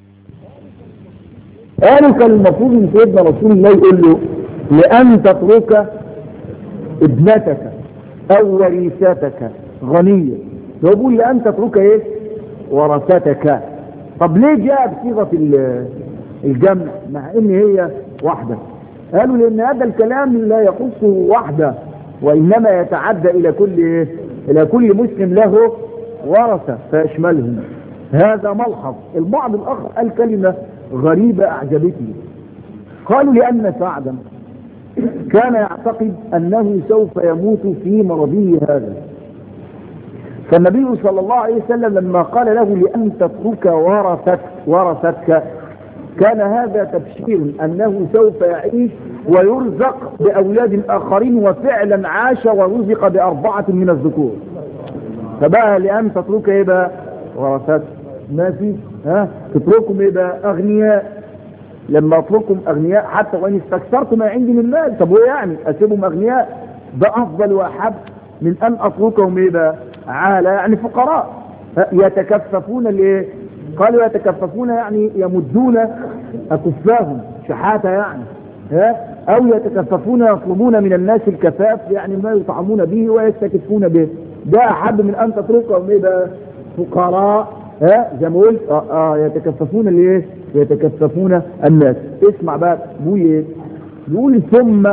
قالوا كان المفروض ان سيدنا رسول الله يقول له لان تترك ابنتك او وريثتك غنية هو بيقول لان تترك ايه ورثتك طب ليه جاء بصيغة الجمع مع ان هي واحدة قالوا لان هذا الكلام لا يخص واحدة وانما يتعدى الى كل ايه الى كل مسلم له ورثة فيشملهم هذا ملحظ البعض الاخر قال كلمة غريبة أعجبتني قالوا لأن سعدا كان يعتقد أنه سوف يموت في مرضه هذا فالنبي صلى الله عليه وسلم لما قال له لأن تترك ورثتك ورثتك كان هذا تبشير أنه سوف يعيش ويرزق بأولاد آخرين وفعلا عاش ورزق بأربعة من الذكور فبقى لأن تترك إيه بقى ورثتك ماشي ها تتركهم إيه بقى أغنياء لما اتركهم أغنياء حتى وإن استكثرت ما عندي من مال طب وإيه يعني أسيبهم أغنياء ده أفضل وأحب من أن أتركهم إيه بقى عالة يعني فقراء يتكففون الايه قالوا يتكففون يعني يمدون أكفاهم شحاتة يعني ها أو يتكففون يطلبون من الناس الكفاف يعني ما يطعمون به ويستكفون به ده أحب من أن تتركهم إيه بقى فقراء ها زي ما قلت آه, آه يتكففون الايه يتكففون الناس اسمع بقى بيقول ايه بيقول ثم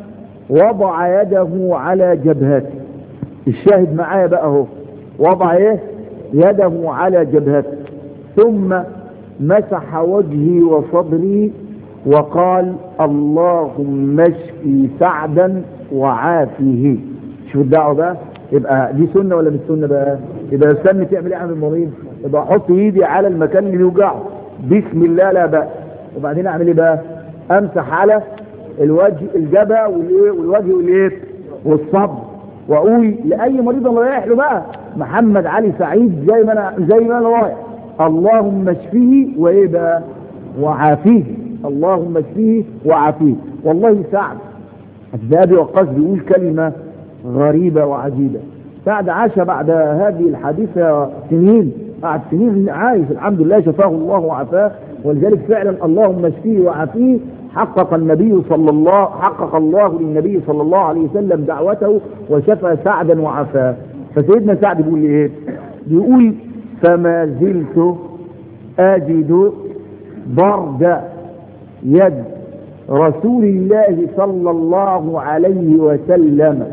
وضع يده على جبهته الشاهد معايا بقى اهو وضع ايه يده على جبهته ثم مسح وجهي وصدري وقال اللهم اشفي سعدا وعافيه شوف الدعوه بقى يبقى دي سنه ولا مش سنه بقى يبقى استنى تعمل ايه عن المريض يبقى احط ايدي على المكان اللي يوجعه بسم الله لا بأس وبعدين اعمل ايه بقى امسح على الوجه الجبهه والايه والوجه والايه والصبر واقول لاي مريض انا رايح له بقى محمد علي سعيد زي ما انا زي ما انا رايح اللهم اشفيه وايه بقى وعافيه اللهم اشفيه وعافيه والله سعد الذهبي وقاص بيقول كلمه غريبه وعجيبه سعد عاش بعد هذه الحادثه سنين قعد سنين عايش الحمد لله شفاه الله وعافاه ولذلك فعلا اللهم اشفيه وعافيه حقق النبي صلى الله حقق الله للنبي صلى الله عليه وسلم دعوته وشفى سعدا وعافاه فسيدنا سعد بيقول لي ايه بيقول فما زلت اجد برد يد رسول الله صلى الله عليه وسلم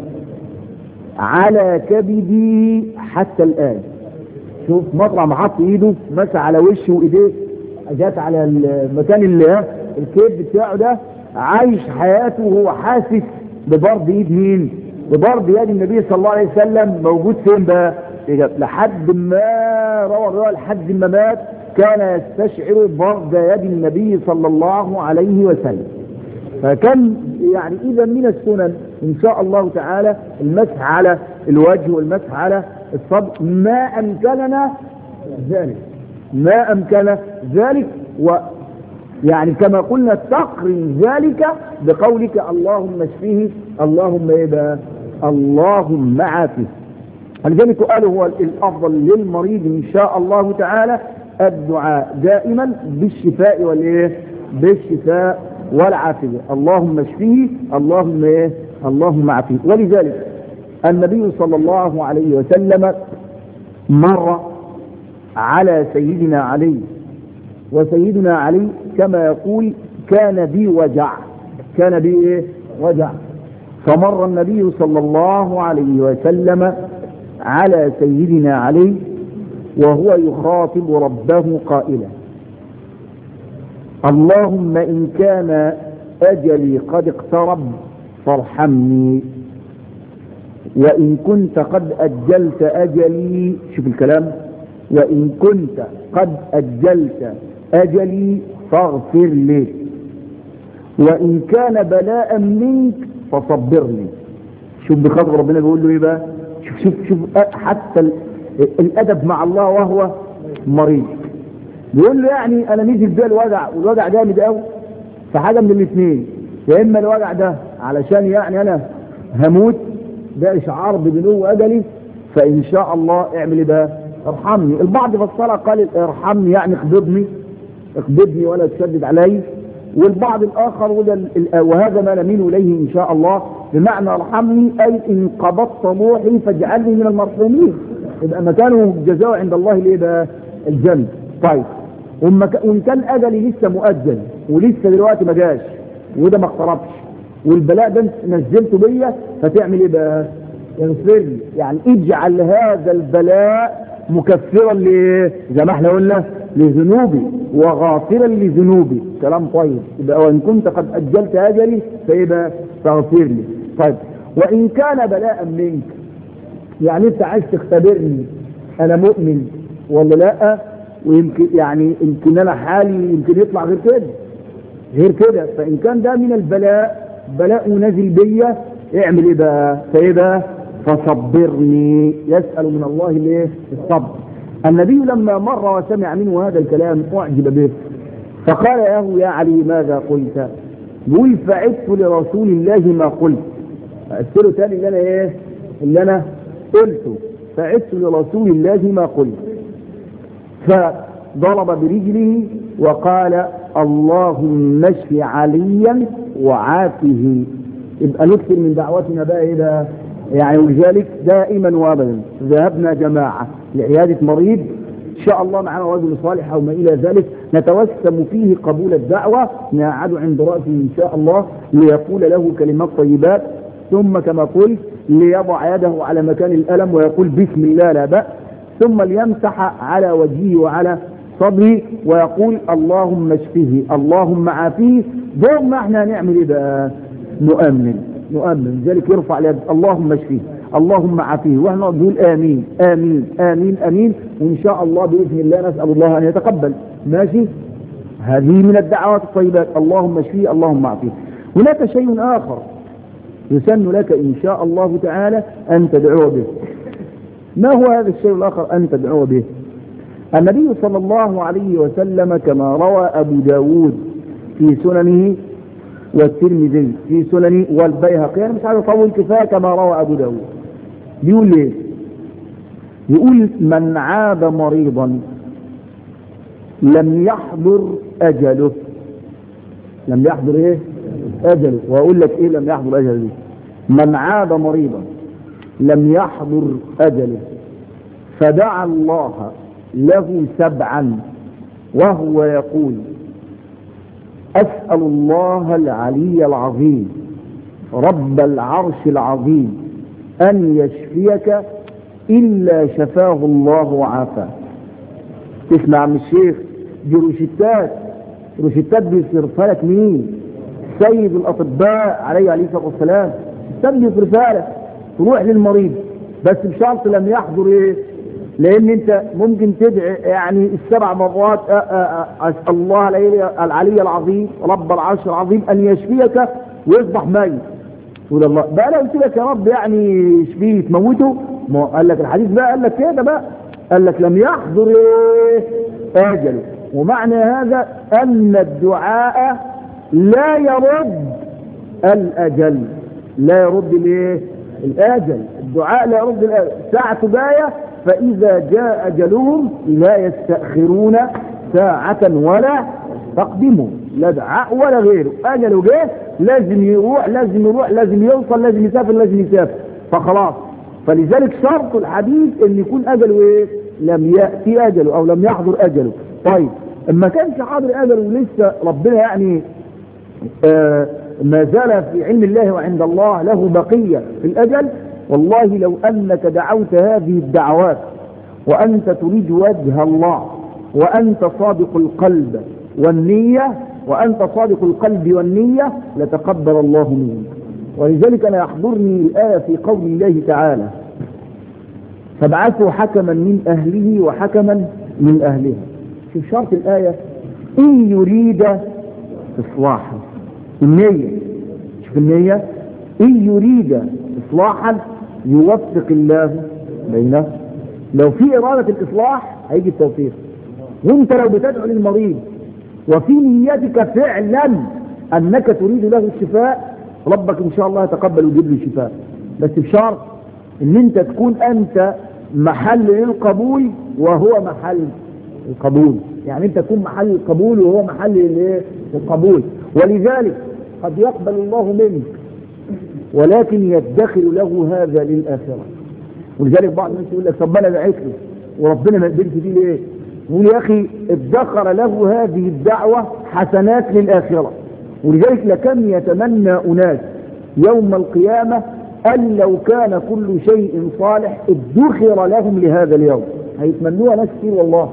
على كبدي حتى الان شوف مطرع ما حط ايده مسح على وشه وايديه جات على المكان اللي الكيد بتاعه ده عايش حياته وهو حاسس ببرد ايد مين ببرد يد النبي صلى الله عليه وسلم موجود فين بقى لحد ما روى الرواية لحد ما مات كان يستشعر برد يد النبي صلى الله عليه وسلم فكان يعني اذا من السنن ان شاء الله تعالى المسح على الوجه والمسح على الصدر ما امكننا ذلك ما امكن ذلك و يعني كما قلنا تقرن ذلك بقولك اللهم اشفيه اللهم ايه بقى اللهم عافيه ولذلك قالوا هو الافضل للمريض ان شاء الله تعالى الدعاء دائما بالشفاء والايه بالشفاء والعافيه اللهم اشفيه اللهم ايه اللهم عافيه ولذلك النبي صلى الله عليه وسلم مر على سيدنا علي وسيدنا علي كما يقول كان بي وجع كان بي ايه وجع فمر النبي صلى الله عليه وسلم على سيدنا علي وهو يخاطب ربه قائلا اللهم إن كان أجلي قد اقترب فارحمني وإن كنت قد أجلت أجلي شوف الكلام وإن كنت قد أجلت أجلي فاغفر لي وإن كان بلاء منك فصبرني شوف بخاطر ربنا بيقول له ايه بقى شوف شوف شوف حتى الادب مع الله وهو مريض بيقول له يعني انا نزل بيا الوجع والوجع جامد قوي فحاجه من الاثنين يا اما الوجع ده علشان يعني انا هموت ده اشعار ببنو اجلي فان شاء الله اعمل ايه بقى ارحمني البعض فسرها قال ارحمني يعني اقبضني اقبضني ولا تشدد علي والبعض الاخر وده وهذا ما نميل اليه ان شاء الله بمعنى ارحمني اي ان قبضت روحي فاجعلني من المرحومين يبقى مكانه جزاء عند الله ليه بقى الجنه طيب وان كان اجلي لسه مؤجل ولسه دلوقتي ما جاش وده ما اقتربش والبلاء ده نزلته بيا فتعمل ايه بقى؟ يغفر لي يعني اجعل هذا البلاء مكفرا لايه؟ زي ما احنا قلنا لذنوبي وغافرا لذنوبي كلام طيب يبقى وإن كنت قد أجلت أجلي فيبقى فاغفر لي طيب وإن كان بلاء منك يعني أنت عايز تختبرني أنا مؤمن ولا لا ويمكن يعني يمكن أنا حالي يمكن يطلع غير كده غير كده فإن كان ده من البلاء بلاء نازل بيا اعمل ايه بقى فايه فصبرني يسأل من الله ليه الصبر النبي لما مر وسمع منه هذا الكلام اعجب به فقال له يا علي ماذا قلت يقول فعدت لرسول الله ما قلت قلت له تاني اللي انا ايه اللي انا قلته فعدت لرسول الله ما قلت فضرب برجله وقال اللهم اشف عليا وعافه يبقى نكثر من دعوتنا بقى ايه بقى يعني ولذلك دائما وابدا ذهبنا جماعه لعياده مريض ان شاء الله معنا رجل صالح او ما الى ذلك نتوسم فيه قبول الدعوه نقعد عند راسه ان شاء الله ليقول له كلمات طيبات ثم كما قلت ليضع يده على مكان الالم ويقول بسم الله لا باس ثم ليمسح على وجهه وعلى صدري ويقول اللهم اشفه اللهم عافيه دون ما احنا هنعمل ايه بقى نؤمن نؤمن ذلك يرفع اليد اللهم اشفيه اللهم عافيه واحنا نقول امين امين امين امين وان شاء الله باذن الله نسال الله ان يتقبل ماشي هذه من الدعوات الطيبات اللهم اشفيه اللهم عافيه هناك شيء اخر يسن لك ان شاء الله تعالى ان تدعو به ما هو هذا الشيء الاخر ان تدعو به النبي صلى الله عليه وسلم كما روى أبو داود في سننه والترمذي في سننه والبيهقي أنا مش عايز أطول كفاية كما روى أبو داود بيقول ليه يقول من عاد مريضا لم يحضر أجله لم يحضر إيه أجله وأقول لك إيه لم يحضر أجله دي من عاد مريضا لم يحضر أجله فدعا الله له سبعا وهو يقول أسأل الله العلي العظيم رب العرش العظيم أن يشفيك إلا شفاه الله وعافاه تسمع من الشيخ دي روشتات روشتات بيصرفها لك مين سيد الأطباء عليه عليه الصلاة والسلام روشتات بيصرفها لك تروح للمريض بس بشرط لم يحضر ايه لان انت ممكن تدعي يعني السبع مرات اسال الله العلي العظيم رب العرش العظيم ان يشفيك ويصبح ميت تقول الله بقى لو قلت لك يا رب يعني يشفيه تموته ما قال لك الحديث بقى قال لك كده بقى قال لك لم يحضر ايه اجله ومعنى هذا ان الدعاء لا يرد الاجل لا يرد الايه الاجل الدعاء لا يرد الاجل ساعته جايه فإذا جاء أجلهم لا يستأخرون ساعة ولا تقدموا لا دعاء ولا غيره أجله جه لازم يروح لازم يروح لازم يوصل لازم يسافر لازم يسافر فخلاص فلذلك شرط الحديث ان يكون أجله ايه لم يأتي أجله أو لم يحضر أجله طيب اما كانش حاضر أجله ولسه ربنا يعني آه ما زال في علم الله وعند الله له بقية في الأجل والله لو أنك دعوت هذه الدعوات وأنت تريد وجه الله وأنت صادق القلب والنية وأنت صادق القلب والنية لتقبل الله منك ولذلك أنا يحضرني الآية في قول الله تعالى فابعثوا حكما من أهله وحكما من أهلها في شرط الآية إن يريد إصلاحا النية شوف النية إن يريد إصلاحا يوفق الله بينه لو في إرادة الإصلاح هيجي التوفيق وانت لو بتدعو للمريض وفي نيتك فعلا أنك تريد له الشفاء ربك إن شاء الله يتقبل ويجيب له الشفاء بس بشرط ان انت تكون انت محل للقبول وهو محل القبول يعني انت تكون محل القبول وهو محل الايه القبول ولذلك قد يقبل الله منك ولكن يدخر له هذا للآخرة ولذلك بعض الناس يقول لك طب انا دعيت له وربنا ما قبلش دي ليه؟ يقول يا اخي ادخر له هذه الدعوة حسنات للآخرة ولذلك لكم يتمنى أناس يوم القيامة أن لو كان كل شيء صالح ادخر لهم لهذا اليوم هيتمنوها ناس كتير والله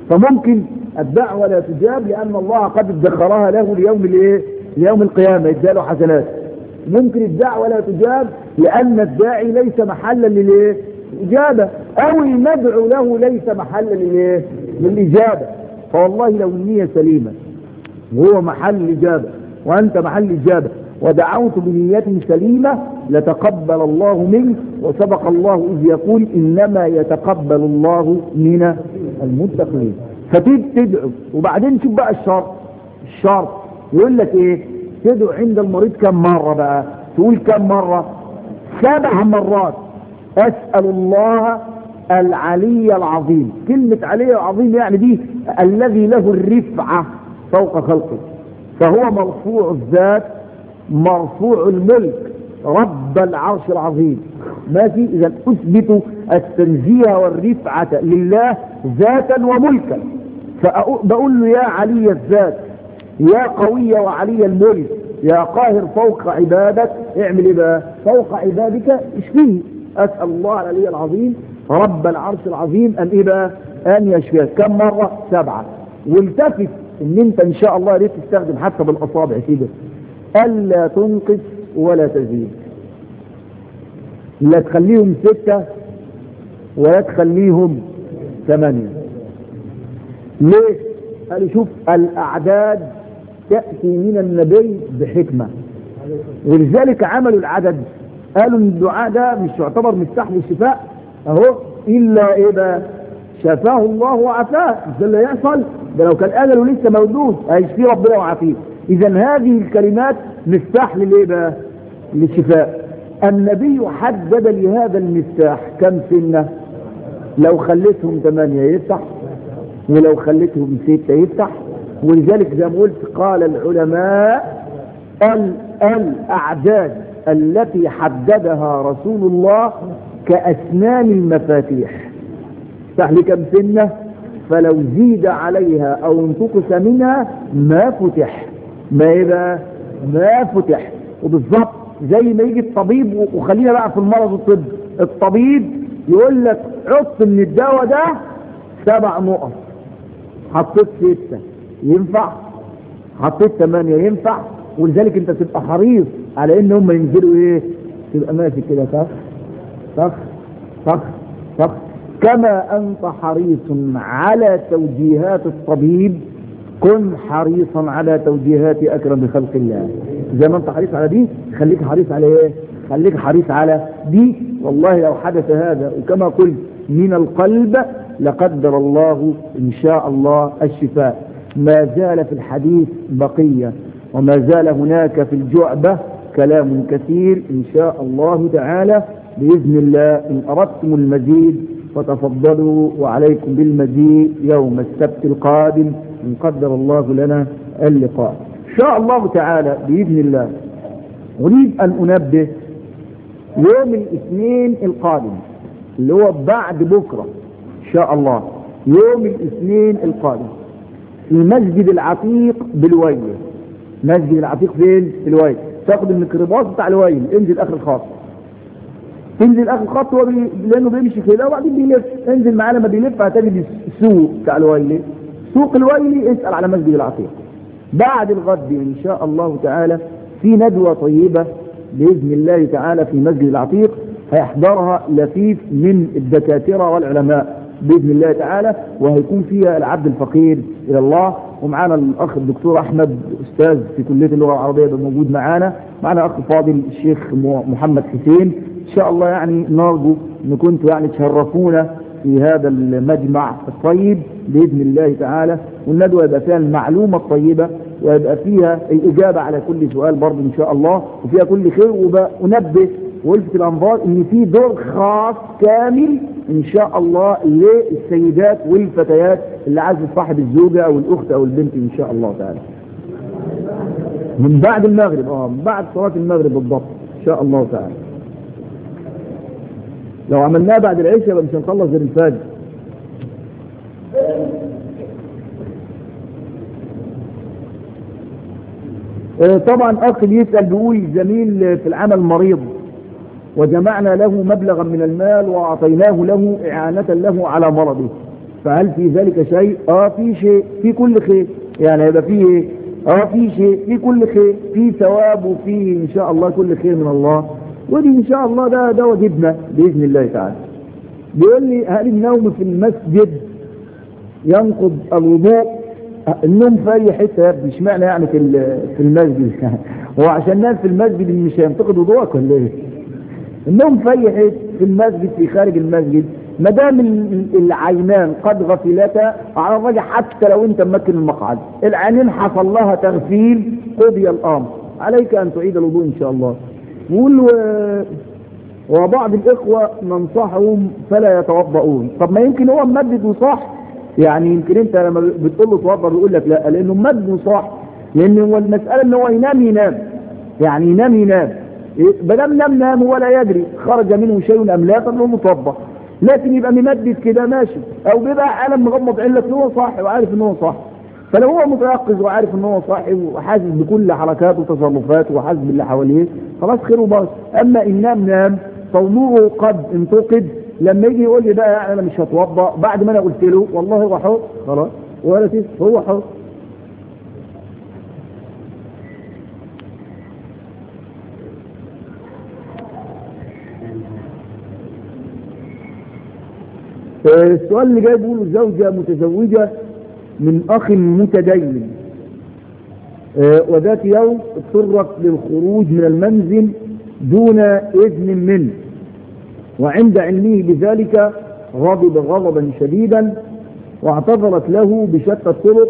فممكن الدعوة لا تجاب لأن الله قد ادخرها له ليوم الايه ليوم القيامة يداله حسنات ممكن الدعوة لا تجاب لأن الداعي ليس محلا للايه الإجابة أو المدعو له ليس محلا للايه للإجابة فوالله لو النية سليمة وهو محل الإجابة وأنت محل إجابة ودعوت بنية سليمة لتقبل الله منك وسبق الله إذ يقول إنما يتقبل الله من المتقين فتيجي تدعو وبعدين شوف بقى الشرط الشرط يقول لك ايه تدعو عند المريض كم مرة بقى تقول كم مرة سبع مرات أسأل الله العلي العظيم كلمة علي العظيم يعني دي الذي له الرفعة فوق خلقه فهو مرفوع الذات مرفوع الملك رب العرش العظيم ماشي اذا اثبت التنزيه والرفعه لله ذاتا وملكا فبقول له يا علي الذات يا قوي وعلي الملك يا قاهر فوق عبادك اعمل ايه بقى فوق عبادك اشفيه اسال الله العلي العظيم رب العرش العظيم ان ايه بقى ان يشفيك كم مره سبعه والتفت ان انت ان شاء الله ريت تستخدم حتى بالاصابع كده الا تنقص ولا تزيد لا تخليهم ستة ولا تخليهم ثمانية ليه قالوا شوف الاعداد تأتي من النبي بحكمة ولذلك عملوا العدد قالوا ان الدعاء ده مش يعتبر مفتاح للشفاء اهو الا ايه بقى شفاه الله وعافاه ده اللي يحصل ده لو كان اجله لسه موجود هيشفيه ربنا وعافيه اذا هذه الكلمات مفتاح للايه بقى للشفاء النبي حدد لهذا المفتاح كم سنة لو خليتهم ثمانية يفتح ولو خليتهم ستة يفتح ولذلك زي ما قلت قال العلماء ال الأعداد التي حددها رسول الله كأسنان المفاتيح افتح لي كم سنة فلو زيد عليها أو انتقص منها ما فتح ما يبقى ما فتح وبالضبط زي ما يجي الطبيب وخلينا بقى في المرض الطب الطبيب يقول لك حط من الدواء ده سبع نقط حطيت ستة ينفع حطيت ثمانية ينفع ولذلك انت تبقى حريص على ان هم ينزلوا ايه تبقى ماشي كده صح صح صح صح كما انت حريص على توجيهات الطبيب كن حريصا على توجيهات اكرم خلق الله زي ما انت حريص على دي خليك حريص على ايه خليك حريص على دي والله لو حدث هذا وكما قلت من القلب لقدر الله ان شاء الله الشفاء ما زال في الحديث بقية وما زال هناك في الجعبة كلام كثير ان شاء الله تعالى بإذن الله إن أردتم المزيد فتفضلوا وعليكم بالمزيد يوم السبت القادم إن قدر الله لنا اللقاء إن شاء الله تعالى بإذن الله أريد أن أنبه يوم الاثنين القادم اللي هو بعد بكرة إن شاء الله يوم الاثنين القادم في المسجد العتيق بالويل مسجد العتيق فين؟ في الويل تاخد الميكروباص بتاع الويل انزل اخر الخط تنزل اخر الخط هو بي... لانه بيمشي كده وبعدين بيلف انزل معاه لما بيلف هتجد السوق بتاع الويلي سوق الويلي اسال على مسجد العتيق بعد الغد ان شاء الله تعالى في ندوه طيبه باذن الله تعالى في مسجد العتيق هيحضرها لفيف من الدكاتره والعلماء باذن الله تعالى وهيكون فيها العبد الفقير الى الله ومعانا الاخ الدكتور احمد استاذ في كليه اللغه العربيه ده موجود معانا معنا اخ فاضل الشيخ محمد حسين ان شاء الله يعني نرجو ان كنتوا يعني تشرفونا في هذا المجمع الطيب باذن الله تعالى والندوه يبقى فيها المعلومه الطيبه ويبقى فيها الاجابه على كل سؤال برضه ان شاء الله وفيها كل خير وانبه والفت الانظار ان في دور خاص كامل ان شاء الله للسيدات والفتيات اللي عايز صاحب الزوجه او الاخت او البنت ان شاء الله تعالى من بعد المغرب اه من بعد صلاه المغرب بالضبط ان شاء الله تعالى لو عملناها بعد العشاء يبقى مش هنخلص غير الفجر طبعا اخ بيسال بيقول زميل في العمل مريض وجمعنا له مبلغا من المال واعطيناه له اعانه له على مرضه فهل في ذلك شيء اه في شيء في كل خير يعني يبقى فيه ايه اه في شيء في كل خير في ثواب وفي ان شاء الله كل خير من الله ودي ان شاء الله ده ده واجبنا باذن الله تعالى بيقول لي هل النوم في المسجد ينقض الوضوء النوم في اي حته يا ابني اشمعنى يعني في في المسجد هو عشان نام في المسجد مش هينتقد وضوءك ولا ايه النوم في اي حته في المسجد في خارج المسجد ما دام العينان قد غفلتا على الراجح حتى لو انت ممكن المقعد العينين حصل لها تغفيل قضي الامر عليك ان تعيد الوضوء ان شاء الله يقول وبعض الاخوه ننصحهم فلا يتوضؤون طب ما يمكن هو ممدد وصح يعني يمكن انت لما بتقول له توضا بيقول لك لا لانه ممدد وصح لان هو المساله ان هو ينام ينام يعني ينام ينام ما دام نام نام ولا يدري خرج منه شيء ام لا فله مطبق لكن يبقى ممدد كده ماشي او بيبقى عالم مغمض عين لك ان هو صح وعارف ان هو صح فلو هو متيقظ وعارف ان هو صح وحاسس بكل حركاته وتصرفاته وحاسس باللي حواليه خلاص خير وبس اما ان نام نام صومه قد انتقد لما يجي يقول لي بقى يعني انا مش هتوضا بعد ما انا قلت له والله هو حر خلاص ولا تس هو حر السؤال اللي جاي بيقوله زوجة متزوجة من أخ متدين وذات يوم اضطرت للخروج من المنزل دون إذن منه وعند علمه بذلك غضب غضبا شديدا واعتذرت له بشتى الطرق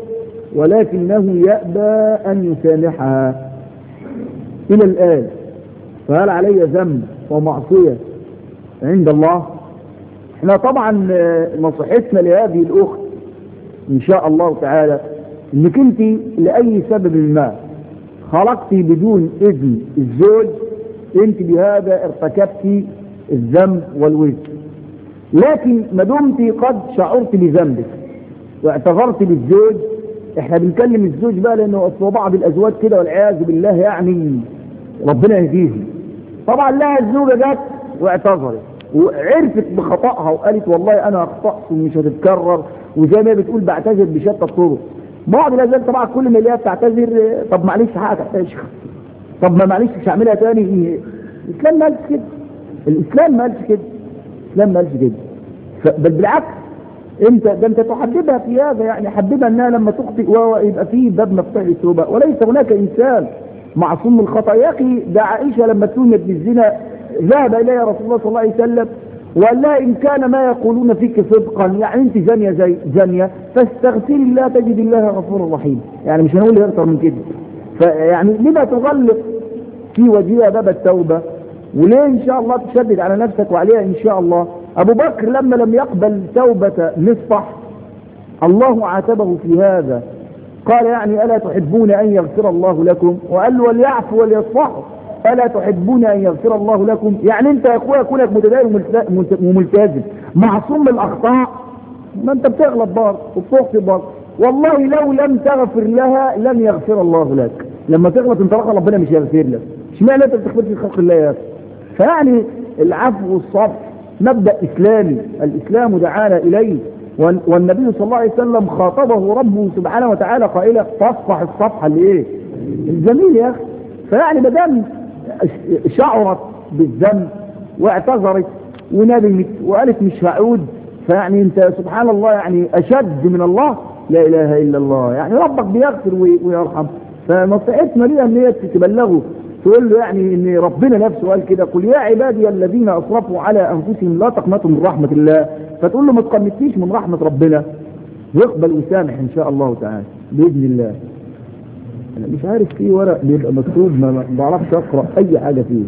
ولكنه يأبى أن يسامحها إلى الآن فهل علي ذنب ومعصية عند الله احنا طبعا نصيحتنا لهذه الأخت إن شاء الله تعالى انك انت لأي سبب ما خرجتي بدون إذن الزوج انت بهذا ارتكبتي الذنب والوزر لكن ما دمت قد شعرت بذنبك واعتذرت للزوج احنا بنكلم الزوج بقى لانه اصل بعض الازواج كده والعياذ بالله يعني ربنا يهديهم طبعا لها الزوجه جت واعتذرت وعرفت بخطأها وقالت والله انا اخطأت ومش هتتكرر وزي ما بتقول بعتذر بشتى الطرق بعض الازواج طبعا كل ما يلاقيها بتعتذر طب معلش حقك يا شيخ طب ما معلش مش هعملها تاني الاسلام ما قالش كده الاسلام ما قالش كده الاسلام ما قالش كده بل بالعكس انت ده انت تحببها في هذا يعني حببها انها لما تخطئ ويبقى فيه باب مفتوح للتوبه وليس هناك انسان معصوم من الخطا يا اخي ده عائشه لما تولد بالزنا ذهب اليها رسول الله صلى الله عليه وسلم وقال لها ان كان ما يقولون فيك صدقا يعني انت زانيه زي زانيه فاستغفري الله تجد الله غفورا رحيما يعني مش هنقول اكتر من كده فيعني لما تغلق في وجهها باب التوبه وليه ان شاء الله تشدد على نفسك وعليها ان شاء الله ابو بكر لما لم يقبل توبة مصطح الله عاتبه في هذا قال يعني الا تحبون ان يغفر الله لكم وقال له وليعفوا وليصفحوا الا تحبون ان يغفر الله لكم يعني انت يا اخويا كونك متدين وملتزم معصوم من الاخطاء ما انت بتغلط برضه وبتخطئ برضه والله لو لم تغفر لها لن يغفر الله لك لما تغلط انت ربنا مش يغفر لك اشمعنى انت بتغفر في خلق الله يا اخي فيعني العفو والصفح مبدأ إسلامي الإسلام دعانا إليه والنبي صلى الله عليه وسلم خاطبه ربه سبحانه وتعالى قائلا تصفح الصفحة اللي ايه الجميل يا أخي فيعني مدام شعرت بالذنب واعتذرت وندمت وقالت مش هعود فيعني انت سبحان الله يعني أشد من الله لا إله إلا الله يعني ربك بيغفر ويرحم فنصيحتنا ليها ان هي تبلغه تقول له يعني ان ربنا نفسه قال كده قل يا عبادي الذين اسرفوا على انفسهم لا تقنطوا من رحمه الله فتقول له ما تقنطيش من رحمه ربنا يقبل ويسامح ان شاء الله تعالى باذن الله انا مش عارف في ورق بيبقى مكتوب ما بعرفش اقرا اي حاجه فيه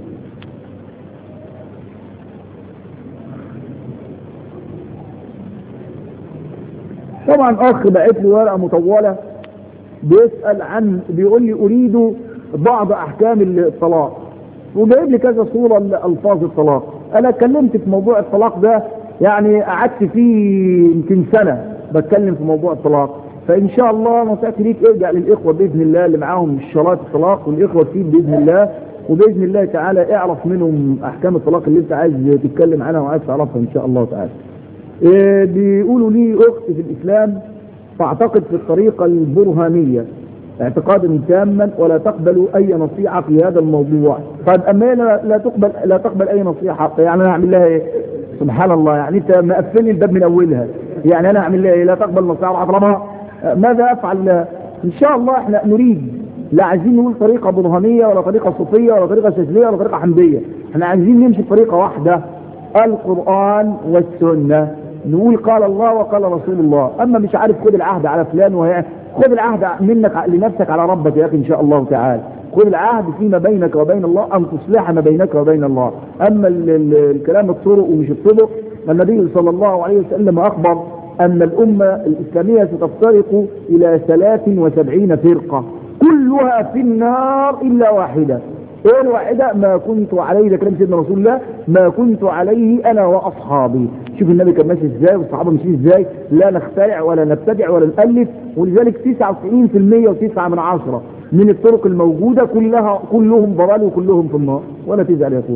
طبعا اخ بعت لي ورقه مطوله بيسال عن بيقول لي اريد بعض احكام الطلاق وجايب لي كذا صورة لألفاظ الطلاق انا اتكلمت في موضوع الطلاق ده يعني قعدت فيه يمكن سنة بتكلم في موضوع الطلاق فان شاء الله نصيحتي ليك ارجع للاخوة باذن الله اللي معاهم شرايط الطلاق والاخوة فيه باذن الله وباذن الله تعالى اعرف منهم احكام الطلاق اللي انت عايز تتكلم عنها وعايز تعرفها ان شاء الله تعالى إيه بيقولوا لي اخت في الاسلام تعتقد في الطريقة البرهانية اعتقادا تاما ولا تقبل اي نصيحة في هذا الموضوع طيب اما هي لا, لا تقبل لا تقبل اي نصيحة يعني انا اعمل لها ايه سبحان الله يعني انت مقفلني الباب من اولها يعني انا اعمل لها ايه لا تقبل نصيحة اطلبها ماذا افعل لها ان شاء الله احنا نريد لا عايزين نقول طريقة برهانية ولا طريقة صوفية ولا طريقة شاذلية ولا طريقة حمدية احنا عايزين نمشي بطريقة واحدة القرآن والسنة نقول قال الله وقال رسول الله اما مش عارف خد العهد على فلان وهي خد العهد منك لنفسك على ربك يا اخي ان شاء الله تعالى خذ العهد فيما بينك وبين الله ان تصلح ما بينك وبين الله اما ال ال الكلام الطرق ومش الطرق النبي صلى الله عليه وسلم اخبر ان الامة الاسلامية ستفترق الى 73 فرقة كلها في النار الا واحدة ايه الواحدة ما كنت عليه ده كلام سيدنا رسول الله ما كنت عليه انا واصحابي شوف النبي كان ماشي ازاي والصحابة ماشيين ازاي لا نخترع ولا نبتدع ولا نألف ولذلك 99% و9 من عشرة من الطرق الموجودة كلها كلهم ضلال وكلهم في النار ولا تزعل يا اخويا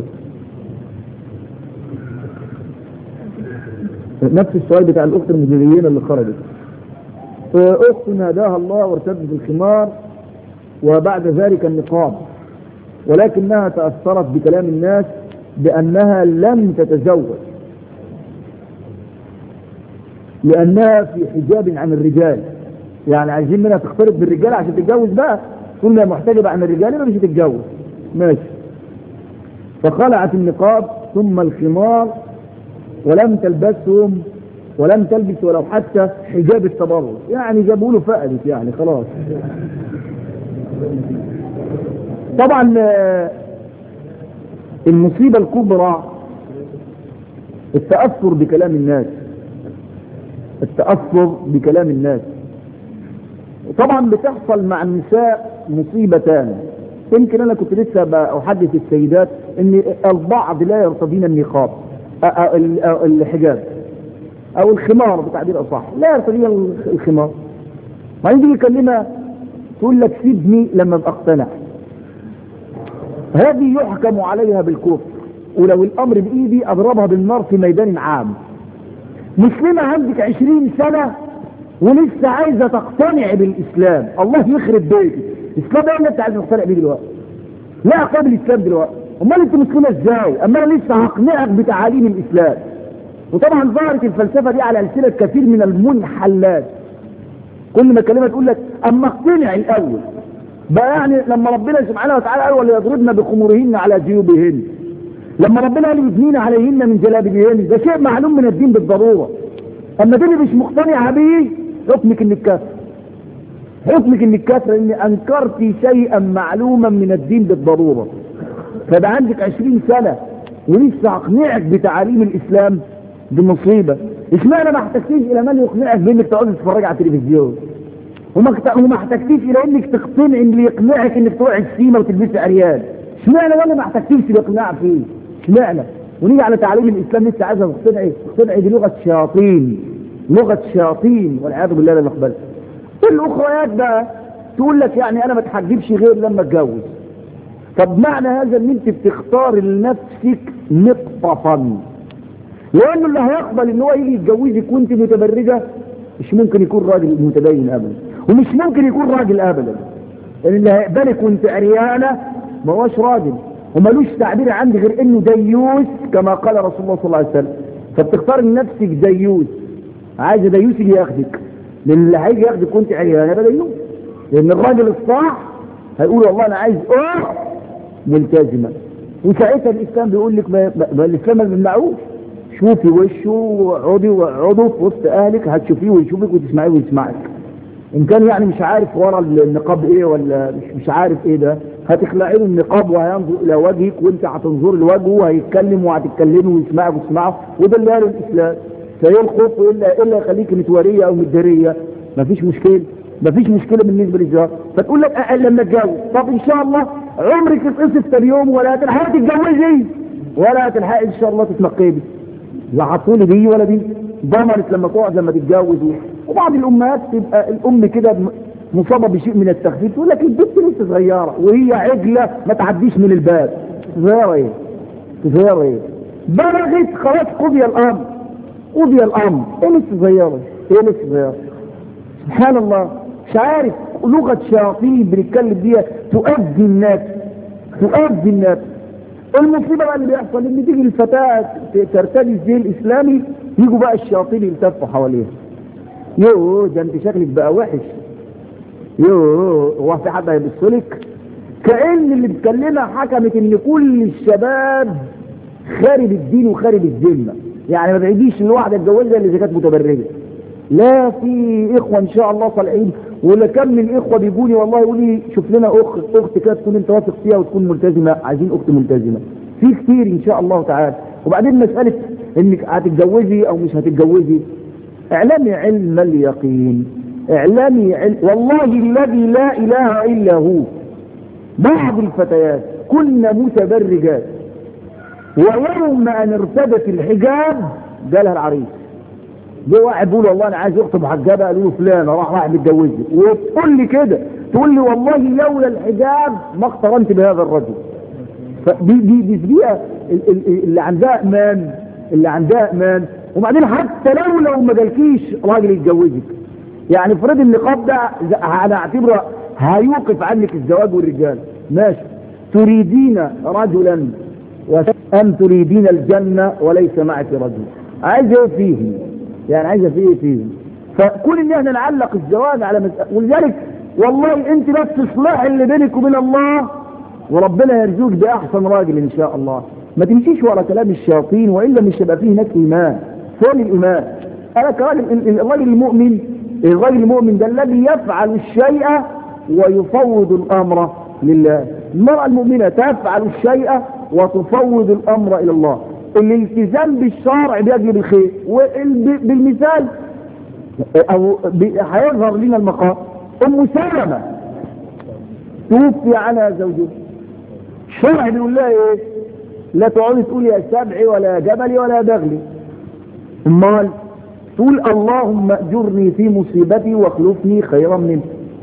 نفس السؤال بتاع الاخت المجريين اللي خرجت اخت ناداها الله وارتدت الخمار وبعد ذلك النقاب ولكنها تأثرت بكلام الناس بأنها لم تتزوج لأنها في حجاب عن الرجال يعني عايزين منها تختلط بالرجال عشان تتجوز بقى كلها محتجبة عن الرجال يبقى مش هتتجوز ماشي فخلعت النقاب ثم الخمار ولم تلبسهم ولم تلبس ولو حتى حجاب التبرج يعني جابوا له فقدت يعني خلاص طبعا المصيبة الكبرى التأثر بكلام الناس التأثر بكلام الناس طبعا بتحصل مع النساء مصيبتان يمكن انا كنت لسه بحدث السيدات ان البعض لا يرتضين النقاب الحجاب او الخمار بتعبير اصح لا يرتضين الخمار ما يجي يكلمها تقول لك سيبني لما ابقى اقتنع هذه يحكم عليها بالكفر ولو الامر بايدي اضربها بالنار في ميدان عام مسلمة عندك عشرين سنة ولسه عايزة تقتنع بالاسلام الله يخرب بيتك الاسلام ايه اللي انت عايز تقتنع بيه دلوقتي لا اقابل الاسلام دلوقتي امال انت مسلمة ازاي اما انا لسه هقنعك بتعاليم الاسلام وطبعا ظهرت الفلسفة دي على ألسنة كثير من المنحلات كل ما كلمة تقول لك اما اقتنع الاول بقى يعني لما ربنا سبحانه وتعالى قال وليضربن بخمورهن على جيوبهن لما ربنا قال يدنين عليهن من جلابيبهن ده شيء معلوم من الدين بالضرورة اما دي اللي مش مقتنعة بيه حكمك انك كافر حكمك انك كافر ان انكرت شيئا معلوما من الدين بالضرورة فبقى عندك عشرين سنة ولسه اقنعك بتعاليم الاسلام دي مصيبة اشمعنى ما احتجتيش الى من يقنعك بانك تقعد تتفرج على التلفزيون وما احتجتيش الى انك تقتنع ان اللي يقنعك انك تروح السيما وتلبسي عريان اشمعنى وانا ما احتجتيش الاقناع فيه اشمعنى ونيجي على تعاليم الاسلام لسه عايزه تقتنعي تقتنعي دي لغه شياطين لغه شياطين والعياذ بالله لا نقبل الاخريات بقى تقول لك يعني انا ما اتحجبش غير لما اتجوز طب معنى هذا ان انت بتختار لنفسك نقطة لانه اللي هيقبل ان هو يجي يتجوزك وانت متبرجة مش ممكن يكون راجل متدين ابدا ومش ممكن يكون راجل ابدا لان اللي هيقبلك وانت عريانة ما هوش راجل وملوش تعبير عندي غير انه ديوس كما قال رسول الله صلى الله عليه وسلم فبتختار لنفسك ديوس عايز ديوس اللي ياخدك لان اللي هيجي ياخدك وانت عريانة يبقى ديوس لان الراجل الصح هيقول والله انا عايز اه ملتزمة وساعتها الاسلام بيقول لك ما, ما الاسلام ما بيمنعوش شوفي وشه وعضي وعضو في وسط اهلك هتشوفيه ويشوفك وتسمعيه ويسمعك ان كان يعني مش عارف ورا النقاب ايه ولا مش, مش عارف ايه ده هتخلعي له النقاب وهينظر الى وجهك وانت هتنظر لوجهه وهيتكلم وهتتكلمي ويسمعك وتسمعه وده اللي قاله الاسلام فايه الخوف الا الا يخليك متوريه او متداريه مفيش مشكله مفيش مشكله بالنسبه للزواج فتقول لك أقل لما اتجوز طب ان شاء الله عمرك تتقصف تاني يوم ولا هتلحقي تتجوزي ولا هتلحقي ان شاء الله تتنقبي لا عطولي دي ولا دي ضمنت لما تقعد لما تتجوز وبعض الامهات تبقى الام كده مصابه بشيء من التخفيف تقول لك البنت لسه صغيره وهي عجله ما تعديش من الباب صغيره ايه صغيره ايه بلغت خلاص قضي الامر قضي الامر ايه لسه صغيره ايه لسه صغيره سبحان الله مش عارف لغه شياطين بنتكلم بيها تؤذي الناس تؤذي الناس المصيبه بقى اللي بيحصل ان تيجي الفتاه ترتدي الزي الاسلامي يجوا بقى الشياطين يلتفوا حواليها يوه ده انت شكلك بقى وحش يوه هو في حد هيبص لك كأن اللي بتكلمها حكمت ان كل الشباب خارب الدين وخارب الذمه يعني ما بعيديش ان واحده اتجوزها اللي كانت متبرجه لا في اخوه ان شاء الله طالعين ولا كم من اخوه بيجوني والله يقول لي شوف لنا اخت اخت كده تكون انت واثق فيها وتكون ملتزمه عايزين اخت ملتزمه في كتير ان شاء الله تعالى وبعدين مساله انك هتتجوزي او مش هتتجوزي اعلمي علم اليقين اعلمي علم والله الذي لا اله الا هو بعض الفتيات كن متبرجات ويوم ان ارتدت الحجاب جالها العريس جه واحد بيقول والله انا عايز اخت محجبه قالوا له فلان راح راح متجوزني وتقول لي كده تقول لي والله لولا الحجاب ما اقترنت بهذا الرجل فدي دي دي البيئه اللي عندها امان اللي عندها امان وبعدين حتى لو لو ما جالكيش راجل يتجوزك يعني افرض النقاب ده انا اعتبره هيوقف عنك الزواج والرجال ماشي تريدين رجلا ام تريدين الجنه وليس معك رجل عايز ايه فيه يعني عايزه فيه ايه فيه فكون ان احنا نعلق الزواج على مسألة ولذلك والله انت بس اصلاح اللي بينك وبين الله وربنا يرزقك باحسن راجل ان شاء الله ما تمشيش ورا كلام الشياطين والا مش هيبقى فيه هناك ايمان فين الايمان انا كراجل الراجل المؤمن الراجل المؤمن ده الذي يفعل الشيء ويفوض الامر لله المرأة المؤمنة تفعل الشيء وتفوض الامر الى الله الالتزام بالشرع بيجلب الخير وبالمثال او هيظهر لنا المقام ام سلمة توفي عنها زوجها الشرع بيقول لها ايه لا تقعدي تقولي يا سبعي ولا يا جبلي ولا يا بغلي امال تقول اللهم اجرني في مصيبتي واخلفني خيرا منه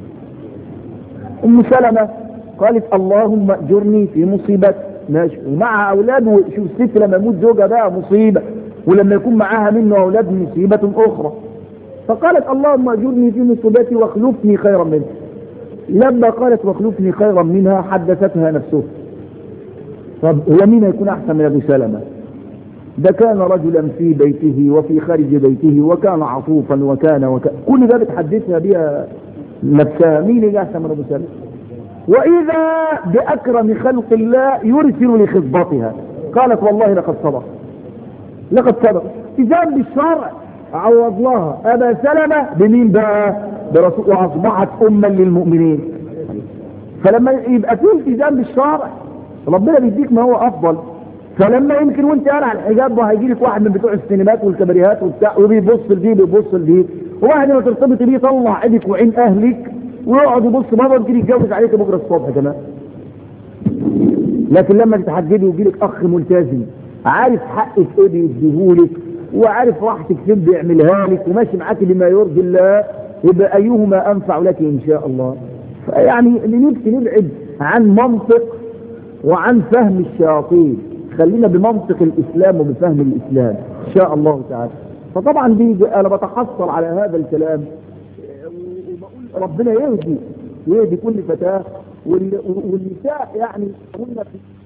ام سلمة قالت اللهم اجرني في مصيبتي ماشي ومعها اولاد وشوف الست لما يموت زوجها بقى مصيبة ولما يكون معاها منه اولاد مصيبة اخرى فقالت اللهم اجرني في مصيبتي واخلفني خيرا منه لما قالت واخلفني خيرا منها حدثتها نفسها طب هو مين هيكون احسن من ابو سلمة ده كان رجلا في بيته وفي خارج بيته وكان عطوفا وكان وكان كل ده بتحدثها بها نفسها مين اللي احسن من ابو سلمة واذا باكرم خلق الله يرسل لخطبتها قالت والله لقد صدق لقد صدق التزام بالشرع عوض لها ابا سلمة بمين بقى برسول واصبحت اما للمؤمنين فلما يبقى في التزام بالشرع ربنا بيديك ما هو افضل فلما يمكن وانت قاعد على الحجاب ده هيجي لك واحد من بتوع السينمات والكباريهات وبتاع وبيبص لدي بيبص لدي وواحد لما ترتبط بيه يطلع عينك وعين اهلك ويقعد يبص بابا يمكن يتجوز عليك بكره الصبح كمان لكن لما تتحجبي ويجي لك اخ ملتزم عارف حقك ايه بيديهولك وعارف راحتك فين بيعملها لك وماشي معاك بما يرضي الله يبقى ايهما انفع لك ان شاء الله يعني نفسي نبعد عن منطق وعن فهم الشياطين خلينا بمنطق الاسلام وبفهم الاسلام ان شاء الله تعالى فطبعا دي انا بتحصل على هذا الكلام وبقول ربنا يهدي يهدي كل فتاه والنساء يعني قلنا في